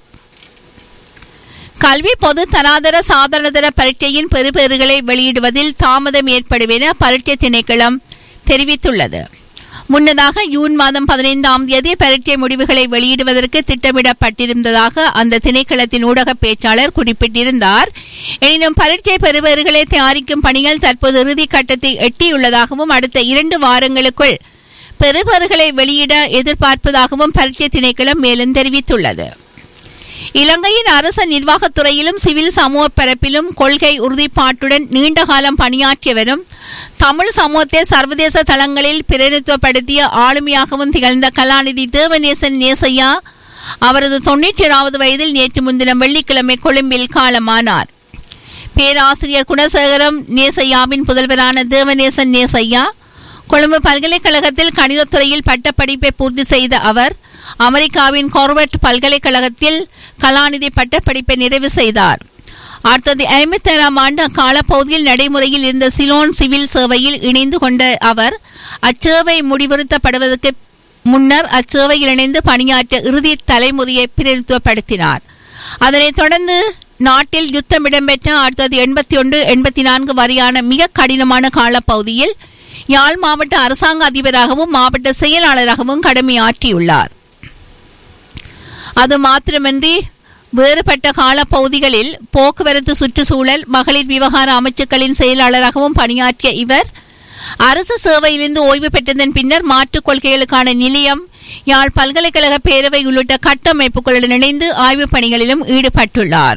கல்வி பொது தராதர சாதாரணதர பரீட்சையின் பெறுபேறுகளை வெளியிடுவதில் தாமதம் ஏற்படும் என பரீட்சை திணைக்களம் தெரிவித்துள்ளது முன்னதாக ஜூன் மாதம் பதினைந்தாம் தேதி பரீட்சை முடிவுகளை வெளியிடுவதற்கு திட்டமிடப்பட்டிருந்ததாக அந்த திணைக்களத்தின் ஊடக பேச்சாளர் குறிப்பிட்டிருந்தார் எனினும் பரீட்சை பெறுபவர்களை தயாரிக்கும் பணிகள் தற்போது இறுதி கட்டத்தை எட்டியுள்ளதாகவும் அடுத்த இரண்டு வாரங்களுக்குள் பெறுபவர்களை வெளியிட எதிர்பார்ப்பதாகவும் பரீட்சை திணைக்களம் மேலும் தெரிவித்துள்ளது இலங்கையின் அரச நிர்வாகத்துறையிலும் சிவில் சமூக பரப்பிலும் கொள்கை உறுதிப்பாட்டுடன் நீண்டகாலம் பணியாற்றியவரும் தமிழ் சமூகத்தை சர்வதேச தளங்களில் பிரதிநிதித்துவப்படுத்திய ஆளுமையாகவும் திகழ்ந்த கலாநிதி தேவநேசன் நேசையா அவரது தொன்னூற்றி ஏழாவது வயதில் நேற்று முன்தினம் வெள்ளிக்கிழமை கொழும்பில் காலமானார் பேராசிரியர் குணசேகரம் நேசையாவின் புதல்வரான தேவநேசன் நேசையா கொழும்பு பல்கலைக்கழகத்தில் கணிதத்துறையில் பட்டப்படிப்பை பூர்த்தி செய்த அவர் அமெரிக்காவின் கார்வெட் பல்கலைக்கழகத்தில் கலாநிதி பட்டப்படிப்பை நிறைவு செய்தார் அடுத்தது ஐம்பத்தேழாம் ஆண்டு அக்காலப்பகுதியில் நடைமுறையில் இருந்த சிலோன் சிவில் சேவையில் இணைந்து கொண்ட அவர் அச்சேவை முடிவுறுத்தப்படுவதற்கு முன்னர் அச்சேவையில் இணைந்து பணியாற்ற இறுதி தலைமுறையை பிரதித்துவப்படுத்தினார் அதனைத் தொடர்ந்து நாட்டில் யுத்தம் இடம்பெற்ற அடுத்தது எண்பத்தி ஒன்று எண்பத்தி நான்கு வரையான மிக கடினமான காலப்பகுதியில் யாழ் மாவட்ட அரசாங்க அதிபராகவும் மாவட்ட செயலாளராகவும் கடமையாற்றியுள்ளார் அது மாத்திரமின்றி வேறுபட்ட காலப்பகுதிகளில் போக்குவரத்து சுற்றுச்சூழல் மகளிர் விவகார அமைச்சுக்களின் செயலாளராகவும் பணியாற்றிய இவர் அரசு சேவையிலிருந்து ஓய்வு பெற்றதன் பின்னர் மாற்றுக் கொள்கைகளுக்கான நிலையம் யாழ் பல்கலைக்கழக பேரவை உள்ளிட்ட கட்டமைப்புகளுடன் இணைந்து ஆய்வுப் பணிகளிலும் ஈடுபட்டுள்ளார்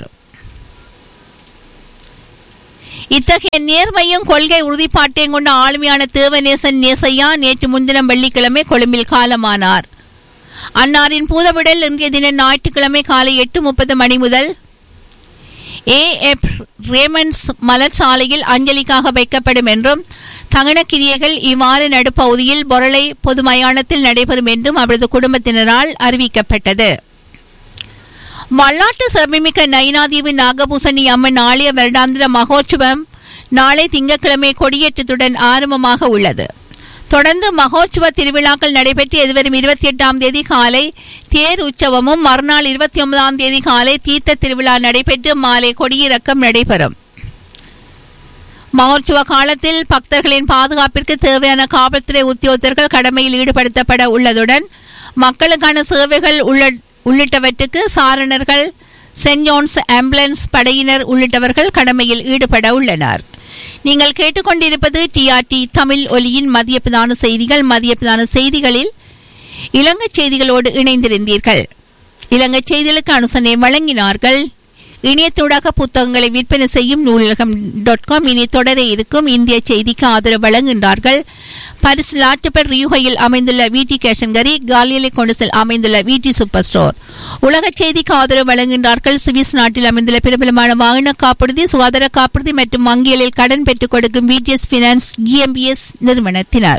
இத்தகைய நேர்மையும் கொள்கை உறுதிப்பாட்டையும் கொண்ட ஆளுமையான தேவநேசன் நேசையா நேற்று முன்தினம் வெள்ளிக்கிழமை கொழும்பில் காலமானார் அன்னாரின் பூதவிடல் இன்றைய தினம் ஞாயிற்றுக்கிழமை காலை எட்டு முப்பது மணி முதல் ஏ எப் ரேமண்ட்ஸ் மலர் சாலையில் அஞ்சலிக்காக வைக்கப்படும் என்றும் தகன கிரியைகள் இவ்வார நடுப்பகுதியில் பொருளை பொது மயானத்தில் நடைபெறும் என்றும் அவரது குடும்பத்தினரால் அறிவிக்கப்பட்டது மல்லாட்டு சிறப்புமிக்க நயினாதீவு நாகபூசணி அம்மன் ஆலய வருடாந்திர மகோற்சவம் நாளை திங்கட்கிழமை கொடியேற்றத்துடன் ஆரம்பமாக உள்ளது தொடர்ந்து மகோற்சவ திருவிழாக்கள் நடைபெற்று எதிர்வரும் இருபத்தி எட்டாம் தேதி காலை தேர் உற்சவமும் மறுநாள் இருபத்தி ஒன்பதாம் தேதி காலை தீர்த்த திருவிழா நடைபெற்று மாலை கொடியிறக்கம் நடைபெறும் மகோற்சவ காலத்தில் பக்தர்களின் பாதுகாப்பிற்கு தேவையான காவல்துறை உத்தியோகத்தர்கள் கடமையில் ஈடுபடுத்தப்பட உள்ளதுடன் மக்களுக்கான சேவைகள் உள்ள உள்ளிட்டவற்றுக்கு சாரணர்கள் சென்ட் ஜோன்ஸ் ஆம்புலன்ஸ் படையினர் உள்ளிட்டவர்கள் கடமையில் ஈடுபட உள்ளனர் நீங்கள் கேட்டுக்கொண்டிருப்பது டிஆர்டி தமிழ் ஒலியின் மதிய பிரதான செய்திகள் மதிய பிரதான செய்திகளில் இலங்கை செய்திகளோடு இணைந்திருந்தீர்கள் இலங்கை செய்திகளுக்கு அனுசனை வழங்கினார்கள் இணையத்தூடாக புத்தகங்களை விற்பனை செய்யும் நூலகம் டாட் காம் இனி தொடர இருக்கும் இந்திய செய்திக்கு ஆதரவு வழங்குகின்றார்கள் பரிஸ் லாட்டப்பர் ரியூகையில் அமைந்துள்ள விடி கேஷன்கரி காலியலை கொண்டுசல் அமைந்துள்ள விடி சூப்பர் ஸ்டோர் உலக செய்திக்கு ஆதரவு வழங்குகின்றார்கள் சுவிஸ் நாட்டில் அமைந்துள்ள பிரபலமான வாகன காப்புறுதி சுகாதார காப்புறுதி மற்றும் வங்கிகளில் கடன் பெற்றுக் கொடுக்கும் விடிஎஸ் பினான்ஸ் ஜிஎம்பிஎஸ் நிறுவனத்தினர்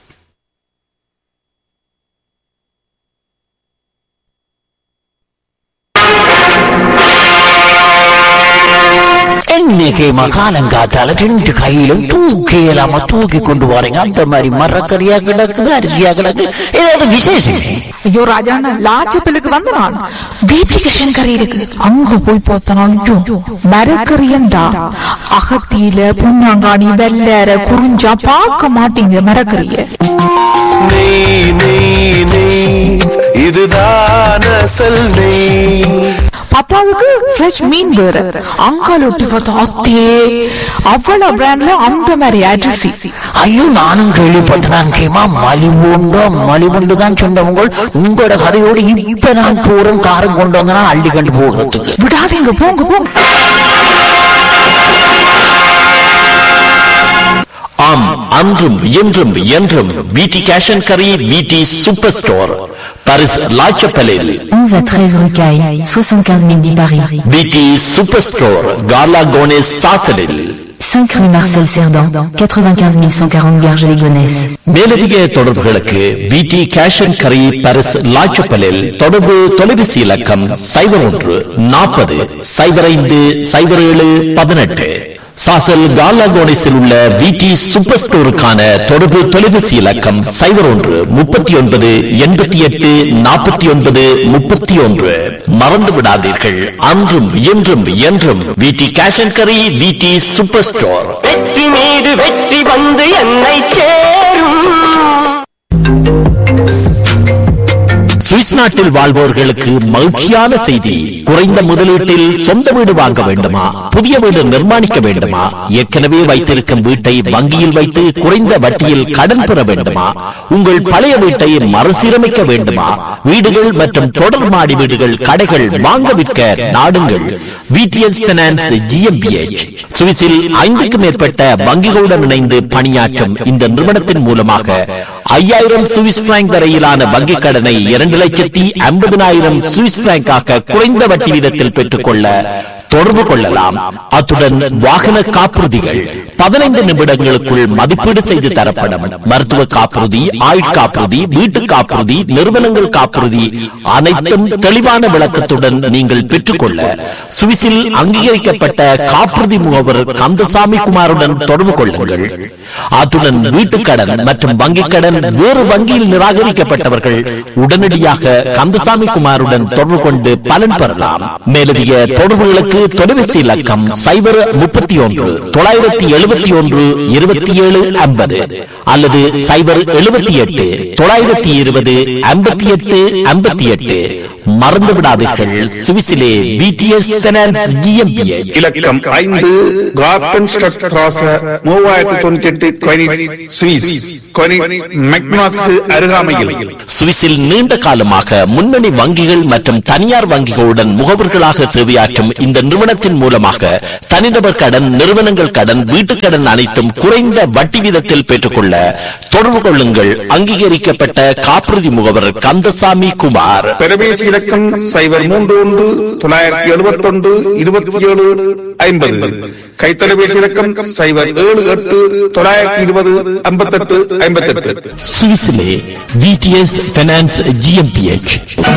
இன்னைக்கு மகாலங்காத்தால ரெண்டு கையிலும் தூக்கி இல்லாம தூக்கி கொண்டு போறீங்க அந்த மாதிரி மரக்கறியா கிடக்குது அரிசியா கிடக்கு ஏதாவது விசேஷம் ஐயோ ராஜாண்ணா லாச்சப்பிலுக்கு வந்து நான் வீட்டுக்கு கறி இருக்கு அங்க போய் பார்த்தனா ஐயோ மரக்கறியண்டா அகத்தியில புண்ணாங்காணி வெள்ளற குறிஞ்சா பார்க்க மாட்டீங்க மரக்கறிய நெய் நெய் நெய் இதுதான் அசல் நெய் பத்தாவதுக்கு ஃப்ரெஷ் மீன் வேற அங்கால ஒட்டி பார்த்தா அத்தே அவ்வளவு பிராண்ட்ல அந்த மாதிரி அரிசி ஐயோ நானும் கேள்விப்பட்டேன் நான் கேமா மலிவுண்டோ மலிவுண்டு தான் சொன்னவங்க உங்களோட கதையோடு இப்ப நான் தூரம் காரம் கொண்டு வந்தனா அள்ளி கண்டு போகிறதுக்கு விடாதீங்க போங்க போங்க ஆம் அன்றும் இன்றும் என்றும் விடி கேஷ் அண்ட் கரி விடி சூப்பர் ஸ்டோர் பரிஸ் லாச்சப்பலில் 11 à 13 rue Caille, 75 010 Paris. VT super store காலா கோனேஸ் சாசலில் 5 rue Marcel Cerdan, 95 140 Garges-les-Gonesse. மேலதிக தொடர்புகளுக்கு விடி கேஷ் அண்ட் கரி பரிஸ் லாச்சப்பலில் தொடர்பு தொலைபேசி இலக்கம் சைபர் ஒன்று நாற்பது சைபர் ஐந்து சைபர் ஏழு பதினெட்டு சாசல் காலாகோனிஸில் உள்ள விடி சூப்பர் ஸ்டோருக்கான தொடர்பு தொலைபேசி இலக்கம் சைபர் ஒன்று முப்பத்தி ஒன்பது எண்பத்தி எட்டு நாற்பத்தி ஒன்பது முப்பத்தி ஒன்று மறந்து விடாதீர்கள் அன்றும் இன்றும் என்றும் விடி கேஷ் அண்ட் கரி விடி சூப்பர் ஸ்டோர் வெற்றி மீது வெற்றி வந்து என்னை சேரும் சுவிஸ் நாட்டில் வாழ்பவர்களுக்கு மகிழ்ச்சியான செய்தி குறைந்த முதலீட்டில் சொந்த வீடு வாங்க வேண்டுமா புதிய வீடு நிர்மாணிக்க வேண்டுமா ஏற்கனவே வைத்திருக்கும் வீட்டை வங்கியில் வைத்து குறைந்த வட்டியில் கடன் பெற வேண்டுமா உங்கள் பழைய வீட்டை மறுசீரமைக்க வேண்டுமா வீடுகள் மற்றும் தொடர் மாடி வீடுகள் கடைகள் வாங்க விற்க நாடுங்கள் விடிஎஸ் பினான்ஸ் ஜிஎம்பிஎச் சுவிஸில் ஐந்துக்கும் மேற்பட்ட வங்கிகளுடன் இணைந்து பணியாற்றும் இந்த நிறுவனத்தின் மூலமாக ஐயாயிரம் சுவிஸ் பிராங்க் வரையிலான வங்கிக் கடனை இரண்டு லட்சத்தி ஐம்பதினாயிரம் சுவிஸ் பிராங்காக குறைந்த வட்டி வீதத்தில் பெற்றுக்கொள்ள தொடர்பு கொள்ளலாம் அத்துடன் வாகன காப்புறுதிகள் பதினைந்து நிமிடங்களுக்குள் மதிப்பீடு செய்து தரப்படும் மருத்துவ காப்புறுதி ஆயுட்காப்புறுதி வீட்டு காப்புறுதி நிறுவனங்கள் காப்புறுதி அனைத்தும் தெளிவான விளக்கத்துடன் நீங்கள் பெற்றுக்கொள்ள சுவிஸில் அங்கீகரிக்கப்பட்ட காப்புறுதி முகவர் கந்தசாமி குமாருடன் தொடர்பு கொள்ளுங்கள் அத்துடன் வீட்டுக்கடன் மற்றும் வங்கிக் கடன் வேறு வங்கியில் நிராகரிக்கப்பட்டவர்கள் உடனடியாக கந்தசாமி குமாருடன் தொடர்பு கொண்டு பலன் பெறலாம் மேலதிக தொடர்புகளுக்கு தொலைபேசி இலக்கம் சைபர் முப்பத்தி ஒன்று தொள்ளாயிரத்தி எழுபத்தி ஒன்று இருபத்தி ஏழு ஐம்பது அல்லது சைபர் எழுபத்தி எட்டு தொள்ளாயிரத்தி இருபது ஐம்பத்தி எட்டு ஐம்பத்தி எட்டு மறந்து விடாதீர்கள் சுவிஸிலே விடிஎஸ் பினான்ஸ் ஜிஎம்பிஎச் இலக்கம் ஐந்து கார்டன் ஸ்ட்ராச மூவாயிரத்தி தொண்ணூத்தி எட்டு கொயினிட்ஸ் சுவிஸ் கொயினிட்ஸ் மெக்னாஸ்க்கு அருகாமையில் சுவிஸில் நீண்ட காலமாக முன்னணி வங்கிகள் மற்றும் தனியார் வங்கிகளுடன் முகவர்களாக சேவையாற்றும் இந்த நிறுவனத்தின் மூலமாக தனிநபர் கடன் நிறுவனங்கள் கடன் வீட்டுக் கடன் அனைத்தும் குறைந்த வட்டி வீதத்தில் பெற்றுக்கொள்ள தொடர்பு கொள்ளுங்கள் அங்கீகரிக்கப்பட்ட காப்புறுதி முகவர் கந்தசாமி குமார் பெருமேசி இலக்கம் சைபர் மூன்று ஒன்று தொள்ளாயிரத்தி எழுபத்தி ஒன்று இருபத்தி ஏழு ஐம்பது கைத்தொலைபேசி இலக்கம் சைபர் ஏழு எட்டு தொள்ளாயிரத்தி இருபது ஐம்பத்தெட்டு ஐம்பத்தெட்டு சுவிஸிலே விடிஎஸ் பினான்ஸ் ஜிஎம்பிஎச்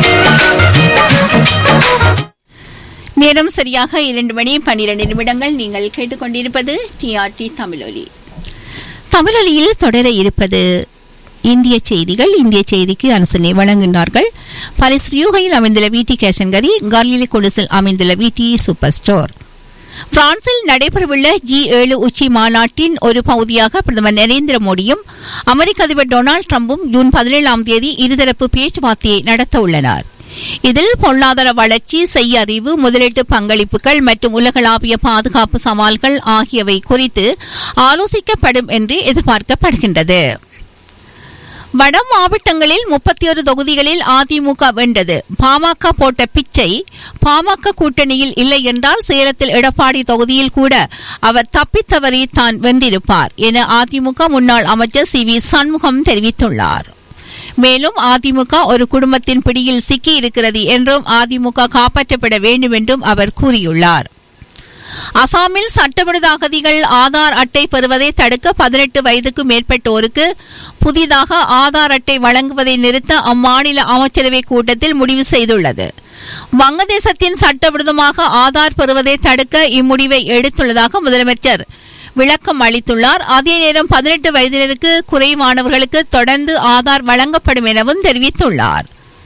நேரம் சரியாக இரண்டு மணி பன்னிரண்டு நிமிடங்கள் நீங்கள் கேட்டுக்கொண்டிருப்பது டிஆர்டி தமிழொலி தமிழொலியில் தொடர இருப்பது இந்திய செய்திகள் இந்திய செய்திக்கு அனுசரணை வழங்குகின்றார்கள் பரிஸ் ரியூகையில் அமைந்துள்ள விடி கேஷன்கரி கார்லிலி கொலுசில் அமைந்துள்ள விடி சூப்பர் ஸ்டோர் பிரான்சில் நடைபெறவுள்ள ஜி ஏழு உச்சி மாநாட்டின் ஒரு பகுதியாக பிரதமர் நரேந்திர மோடியும் அமெரிக்க அதிபர் டொனால்டு டிரம்பும் ஜூன் பதினேழாம் தேதி இருதரப்பு பேச்சுவார்த்தையை நடத்த உள்ளனர் இதில் பொருளாதார வளர்ச்சி செய்ய அறிவு முதலீட்டு பங்களிப்புகள் மற்றும் உலகளாவிய பாதுகாப்பு சவால்கள் ஆகியவை குறித்து ஆலோசிக்கப்படும் என்று எதிர்பார்க்கப்படுகின்றது வட மாவட்டங்களில் முப்பத்தி ஒரு தொகுதிகளில் அதிமுக வென்றது பாமக போட்ட பிச்சை பாமக கூட்டணியில் இல்லை என்றால் சேலத்தில் எடப்பாடி தொகுதியில் கூட அவர் தப்பித்தவறி தான் வென்றிருப்பார் என அதிமுக முன்னாள் அமைச்சர் சி வி சண்முகம் தெரிவித்துள்ளார் மேலும் அதிமுக ஒரு குடும்பத்தின் பிடியில் சிக்கி இருக்கிறது என்றும் அதிமுக காப்பாற்றப்பட வேண்டும் என்றும் அவர் கூறியுள்ளார் அசாமில் சட்டவிரோத அகதிகள் ஆதார் அட்டை பெறுவதை தடுக்க பதினெட்டு வயதுக்கு மேற்பட்டோருக்கு புதிதாக ஆதார் அட்டை வழங்குவதை நிறுத்த அம்மாநில அமைச்சரவை கூட்டத்தில் முடிவு செய்துள்ளது வங்கதேசத்தின் சட்டவிரோதமாக ஆதார் பெறுவதை தடுக்க இம்முடிவை எடுத்துள்ளதாக முதலமைச்சர் விளக்கம் அளித்துள்ளார் அதே நேரம் பதினெட்டு வயதினருக்கு குறைவானவர்களுக்கு தொடர்ந்து ஆதார் வழங்கப்படும் எனவும் தெரிவித்துள்ளார்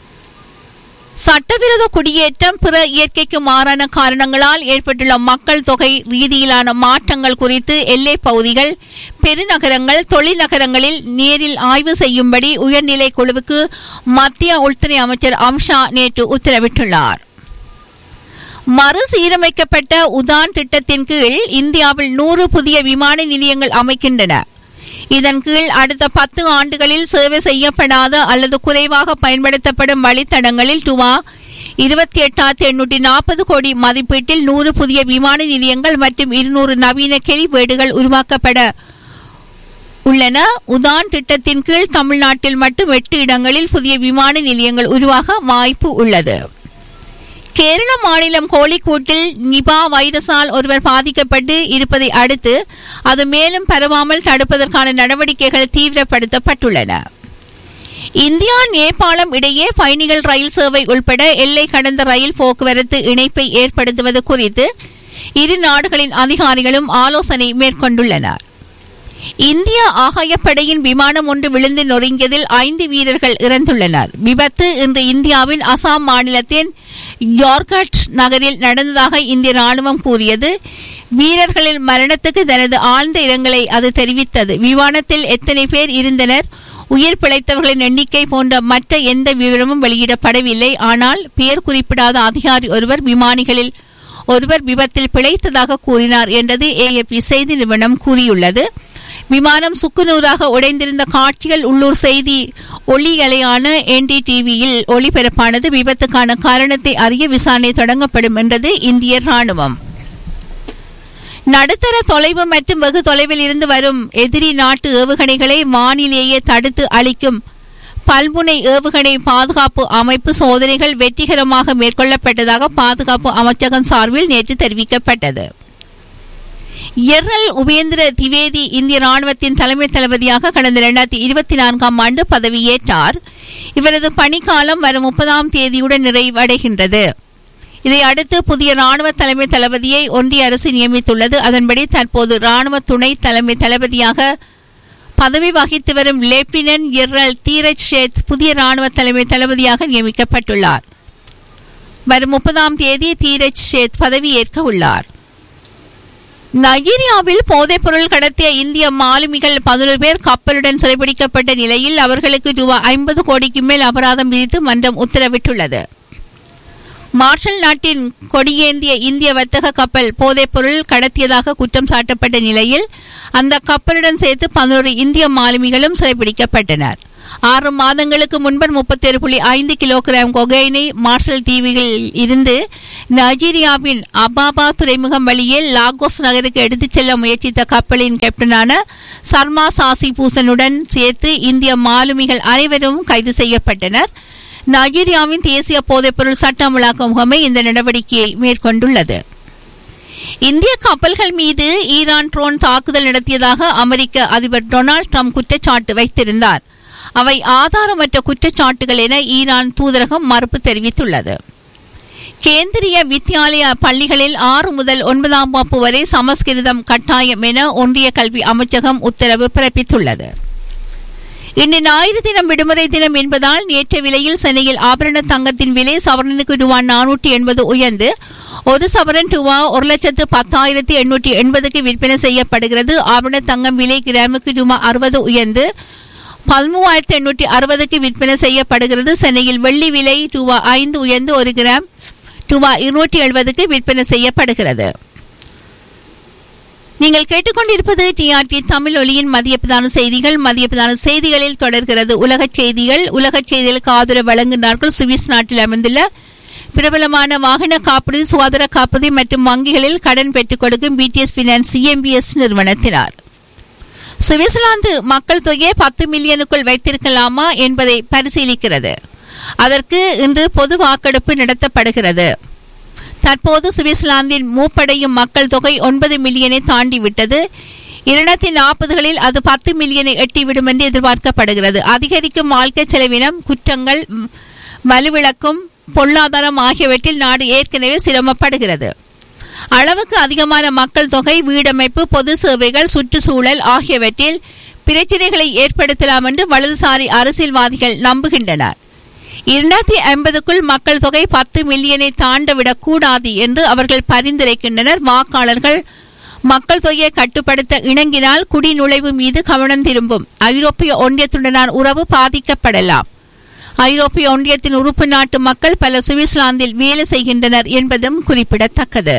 சட்டவிரோத குடியேற்றம் பிற இயற்கைக்கு மாறான காரணங்களால் ஏற்பட்டுள்ள மக்கள் தொகை ரீதியிலான மாற்றங்கள் குறித்து எல்லைப் பகுதிகள் பெருநகரங்கள் தொழில்நகரங்களில் நேரில் ஆய்வு செய்யும்படி உயர்நிலை குழுவுக்கு மத்திய உள்துறை அமைச்சர் அம்ஷா நேற்று உத்தரவிட்டுள்ளார் மறுசீரமைக்கப்பட்ட உதான் திட்டத்தின் கீழ் இந்தியாவில் நூறு புதிய விமான நிலையங்கள் அமைக்கின்றன இதன் கீழ் அடுத்த பத்து ஆண்டுகளில் சேவை செய்யப்படாத அல்லது குறைவாக பயன்படுத்தப்படும் வழித்தடங்களில் டுவா இருபத்தி எட்டாயிரத்தி எண்ணூற்றி நாற்பது கோடி மதிப்பீட்டில் நூறு புதிய விமான நிலையங்கள் மற்றும் இருநூறு நவீன கெளி வீடுகள் உருவாக்கப்பட உள்ளன உதான் திட்டத்தின் கீழ் தமிழ்நாட்டில் மட்டும் எட்டு இடங்களில் புதிய விமான நிலையங்கள் உருவாக வாய்ப்பு உள்ளது கேரள மாநிலம் கோழிக்கூட்டில் நிபா வைரஸால் ஒருவர் பாதிக்கப்பட்டு இருப்பதை அடுத்து அது மேலும் பரவாமல் தடுப்பதற்கான நடவடிக்கைகள் தீவிரப்படுத்தப்பட்டுள்ளன இந்தியா நேபாளம் இடையே பயணிகள் ரயில் சேவை உள்பட எல்லை கடந்த ரயில் போக்குவரத்து இணைப்பை ஏற்படுத்துவது குறித்து இரு நாடுகளின் அதிகாரிகளும் ஆலோசனை மேற்கொண்டுள்ளனர் இந்திய ஆகாயப்படையின் விமானம் ஒன்று விழுந்து நொறுங்கியதில் ஐந்து வீரர்கள் இறந்துள்ளனர் விபத்து இன்று இந்தியாவின் அசாம் மாநிலத்தின் யார்கட் நகரில் நடந்ததாக இந்திய ராணுவம் கூறியது வீரர்களின் மரணத்துக்கு தனது ஆழ்ந்த இரங்கலை அது தெரிவித்தது விமானத்தில் எத்தனை பேர் இருந்தனர் உயிர் பிழைத்தவர்களின் எண்ணிக்கை போன்ற மற்ற எந்த விவரமும் வெளியிடப்படவில்லை ஆனால் பெயர் குறிப்பிடாத அதிகாரி ஒருவர் விமானிகளில் ஒருவர் விபத்தில் பிழைத்ததாக கூறினார் என்றது ஏஎப்பி செய்தி நிறுவனம் கூறியுள்ளது விமானம் சுக்குநூறாக உடைந்திருந்த காட்சிகள் உள்ளூர் செய்தி ஒளியலையான என்டிடிவியில் ஒளிபரப்பானது விபத்துக்கான காரணத்தை அறிய விசாரணை தொடங்கப்படும் என்றது இந்திய ராணுவம் நடுத்தர தொலைவு மற்றும் வெகு தொலைவில் இருந்து வரும் எதிரி நாட்டு ஏவுகணைகளை வானிலேயே தடுத்து அளிக்கும் பல்முனை ஏவுகணை பாதுகாப்பு அமைப்பு சோதனைகள் வெற்றிகரமாக மேற்கொள்ளப்பட்டதாக பாதுகாப்பு அமைச்சகம் சார்பில் நேற்று தெரிவிக்கப்பட்டது எர்னல் உபேந்திர திவேதி இந்திய ராணுவத்தின் தலைமை தளபதியாக கடந்த இரண்டாயிரத்தி இருபத்தி நான்காம் ஆண்டு பதவியேற்றார் இவரது பணிக்காலம் வரும் முப்பதாம் தேதியுடன் நிறைவடைகின்றது இதை அடுத்து புதிய ராணுவ தலைமை தளபதியை ஒன்றிய அரசு நியமித்துள்ளது அதன்படி தற்போது ராணுவ துணை தலைமை தளபதியாக பதவி வகித்து வரும் லெப்டினன்ட் எர்னல் தீரஜ் ஷேத் புதிய ராணுவ தலைமை தளபதியாக நியமிக்கப்பட்டுள்ளார் வரும் முப்பதாம் தேதி தீரஜ் ஷேத் பதவியேற்க உள்ளார் நைஜீரியாவில் போதைப்பொருள் கடத்திய இந்திய மாலுமிகள் பதினொரு பேர் கப்பலுடன் சிறைபிடிக்கப்பட்ட நிலையில் அவர்களுக்கு ரூபாய் ஐம்பது கோடிக்கு மேல் அபராதம் விதித்து மன்றம் உத்தரவிட்டுள்ளது மார்ஷல் நாட்டின் கொடியேந்திய இந்திய வர்த்தக கப்பல் போதைப்பொருள் கடத்தியதாக குற்றம் சாட்டப்பட்ட நிலையில் அந்த கப்பலுடன் சேர்த்து பதினோரு இந்திய மாலுமிகளும் சிறைபிடிக்கப்பட்டனர் ஆறு மாதங்களுக்கு முன்பர் முப்பத்தேழு புள்ளி ஐந்து கிலோகிராம் கொகைனை மார்ஷல் தீவுகளில் இருந்து நைஜீரியாவின் அபாபா துறைமுகம் வழியே லாகோஸ் நகருக்கு எடுத்துச் செல்ல முயற்சித்த கப்பலின் கேப்டனான சர்மா சாசி பூசனுடன் சேர்த்து இந்திய மாலுமிகள் அனைவரும் கைது செய்யப்பட்டனர் நைஜீரியாவின் தேசிய போதைப்பொருள் சட்ட அமலாக்க முகமை இந்த நடவடிக்கையை மேற்கொண்டுள்ளது இந்திய கப்பல்கள் மீது ஈரான் ட்ரோன் தாக்குதல் நடத்தியதாக அமெரிக்க அதிபர் டொனால்ட் ட்ரம்ப் குற்றச்சாட்டு வைத்திருந்தார் அவை ஆதாரமற்ற குற்றச்சாட்டுகள் என ஈரான் தூதரகம் மறுப்பு தெரிவித்துள்ளது கேந்திரிய வித்யாலயா பள்ளிகளில் ஆறு முதல் ஒன்பதாம் வகுப்பு வரை சமஸ்கிருதம் கட்டாயம் என ஒன்றிய கல்வி அமைச்சகம் உத்தரவு பிறப்பித்துள்ளது இன்று ஞாயிறு தினம் விடுமுறை தினம் என்பதால் நேற்ற விலையில் சென்னையில் ஆபரண தங்கத்தின் விலை சவரனுக்கு ரூபா நானூற்றி எண்பது உயர்ந்து ஒரு சவரன் ரூபா ஒரு லட்சத்து பத்தாயிரத்தி எண்ணூற்றி எண்பதுக்கு விற்பனை செய்யப்படுகிறது ஆபரண தங்கம் விலை கிராமுக்கு ரூபா அறுபது உயர்ந்து பதிமூவாயிரத்தி எண்ணூற்றி அறுபதுக்கு விற்பனை செய்யப்படுகிறது சென்னையில் வெள்ளி விலை ரூபா ஐந்து உயர்ந்து ஒரு கிராம் ரூபா இருநூற்றி எழுபதுக்கு விற்பனை செய்யப்படுகிறது நீங்கள் கேட்டுக்கொண்டிருப்பது டிஆர்டி தமிழ் ஒலியின் மதிய பிரதான செய்திகள் மதிய பிரதான செய்திகளில் தொடர்கிறது உலகச் செய்திகள் உலகச் செய்திகளுக்கு ஆதரவு வழங்குகிறார்கள் சுவிஸ் நாட்டில் அமைந்துள்ள பிரபலமான வாகன காப்பீடு சுகாதார காப்பீடு மற்றும் வங்கிகளில் கடன் பெற்றுக் கொடுக்கும் பிடிஎஸ் பினான்ஸ் சிஎம்பிஎஸ் நிறுவனத்தினார் சுவிட்சர்லாந்து மக்கள் தொகையை பத்து மில்லியனுக்குள் வைத்திருக்கலாமா என்பதை பரிசீலிக்கிறது அதற்கு இன்று பொது வாக்கெடுப்பு நடத்தப்படுகிறது தற்போது சுவிட்சர்லாந்தின் மூப்படையும் மக்கள் தொகை ஒன்பது மில்லியனை தாண்டிவிட்டது இரண்டாயிரத்தி நாற்பதுகளில் அது பத்து மில்லியனை எட்டிவிடும் என்று எதிர்பார்க்கப்படுகிறது அதிகரிக்கும் வாழ்க்கை செலவினம் குற்றங்கள் ம், வலுவிளக்கும் பொருளாதாரம் ஆகியவற்றில் நாடு ஏற்கனவே சிரமப்படுகிறது அளவுக்கு அதிகமான மக்கள் தொகை வீடமைப்பு பொது சேவைகள் சுற்றுச்சூழல் ஆகியவற்றில் பிரச்சினைகளை ஏற்படுத்தலாம் என்று வலதுசாரி அரசியல்வாதிகள் நம்புகின்றனர் இரண்டாயிரத்தி ஐம்பதுக்குள் மக்கள் தொகை பத்து மில்லியனை தாண்டவிடக் கூடாது என்று அவர்கள் பரிந்துரைக்கின்றனர் வாக்காளர்கள் மக்கள் தொகையை கட்டுப்படுத்த இணங்கினால் குடிநுழைவு மீது கவனம் திரும்பும் ஐரோப்பிய ஒன்றியத்துடனான உறவு பாதிக்கப்படலாம் ஐரோப்பிய ஒன்றியத்தின் உறுப்பு நாட்டு மக்கள் பல சுவிட்சர்லாந்தில் வேலை செய்கின்றனர் என்பதும் குறிப்பிடத்தக்கது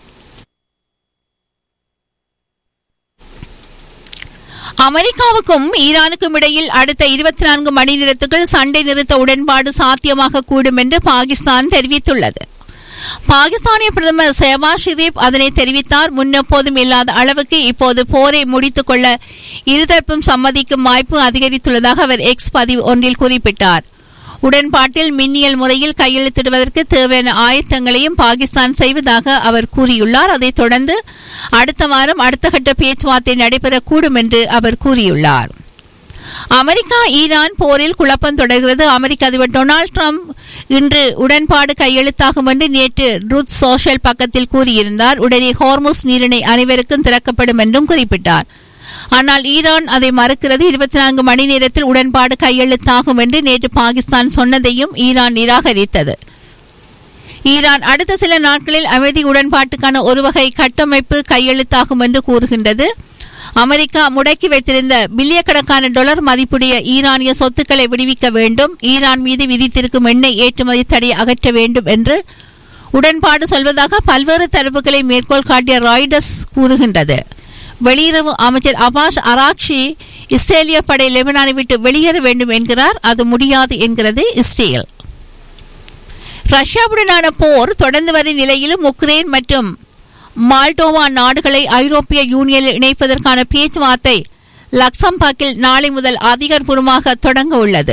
அமெரிக்காவுக்கும் ஈரானுக்கும் இடையில் அடுத்த இருபத்தி நான்கு மணி நேரத்துக்குள் சண்டை நிறுத்த உடன்பாடு சாத்தியமாக கூடும் என்று பாகிஸ்தான் தெரிவித்துள்ளது பாகிஸ்தானிய பிரதமர் ஷெஹபாஸ் ஷெரீப் அதனை தெரிவித்தார் முன்னெப்போதும் இல்லாத அளவுக்கு இப்போது போரை முடித்துக் கொள்ள இருதரப்பும் சம்மதிக்கும் வாய்ப்பு அதிகரித்துள்ளதாக அவர் எக்ஸ் பதிவு ஒன்றில் குறிப்பிட்டார் உடன்பாட்டில் மின்னியல் முறையில் கையெழுத்திடுவதற்கு தேவையான ஆயத்தங்களையும் பாகிஸ்தான் செய்வதாக அவர் கூறியுள்ளார் அதைத் தொடர்ந்து அடுத்த வாரம் அடுத்த கட்ட பேச்சுவார்த்தை நடைபெறக்கூடும் என்று அவர் கூறியுள்ளார் அமெரிக்கா ஈரான் போரில் குழப்பம் தொடர்கிறது அமெரிக்க அதிபர் டொனால்ட் ட்ரம்ப் இன்று உடன்பாடு கையெழுத்தாகும் என்று நேற்று ருத் சோஷியல் பக்கத்தில் கூறியிருந்தார் உடனே ஹோர்முஸ் நீரிணை அனைவருக்கும் திறக்கப்படும் என்றும் குறிப்பிட்டார் ஆனால் ஈரான் அதை மறுக்கிறது இருபத்தி நான்கு மணி நேரத்தில் உடன்பாடு கையெழுத்தாகும் என்று நேற்று பாகிஸ்தான் சொன்னதையும் ஈரான் நிராகரித்தது ஈரான் அடுத்த சில நாட்களில் அமைதி உடன்பாட்டுக்கான ஒரு வகை கட்டமைப்பு கையெழுத்தாகும் என்று கூறுகின்றது அமெரிக்கா முடக்கி வைத்திருந்த பில்லியக்கணக்கான டாலர் மதிப்புடைய ஈரானிய சொத்துக்களை விடுவிக்க வேண்டும் ஈரான் மீது விதித்திருக்கும் எண்ணெய் ஏற்றுமதி தடை அகற்ற வேண்டும் என்று உடன்பாடு சொல்வதாக பல்வேறு தரப்புகளை மேற்கோள் காட்டிய ராய்டர்ஸ் கூறுகின்றது வெளியுறவு அமைச்சர் அபாஸ் அராக்ஷி இஸ்ரேலிய படை லெபனானை விட்டு வெளியேற வேண்டும் என்கிறார் அது முடியாது என்கிறது இஸ்ரேல் ரஷ்யாவுடனான போர் தொடர்ந்து வரும் நிலையிலும் உக்ரைன் மற்றும் மால்டோவா நாடுகளை ஐரோப்பிய யூனியனில் இணைப்பதற்கான பேச்சுவார்த்தை லக்சம்பர்கில் நாளை முதல் அதிகாரப்பூர்வமாக தொடங்க உள்ளது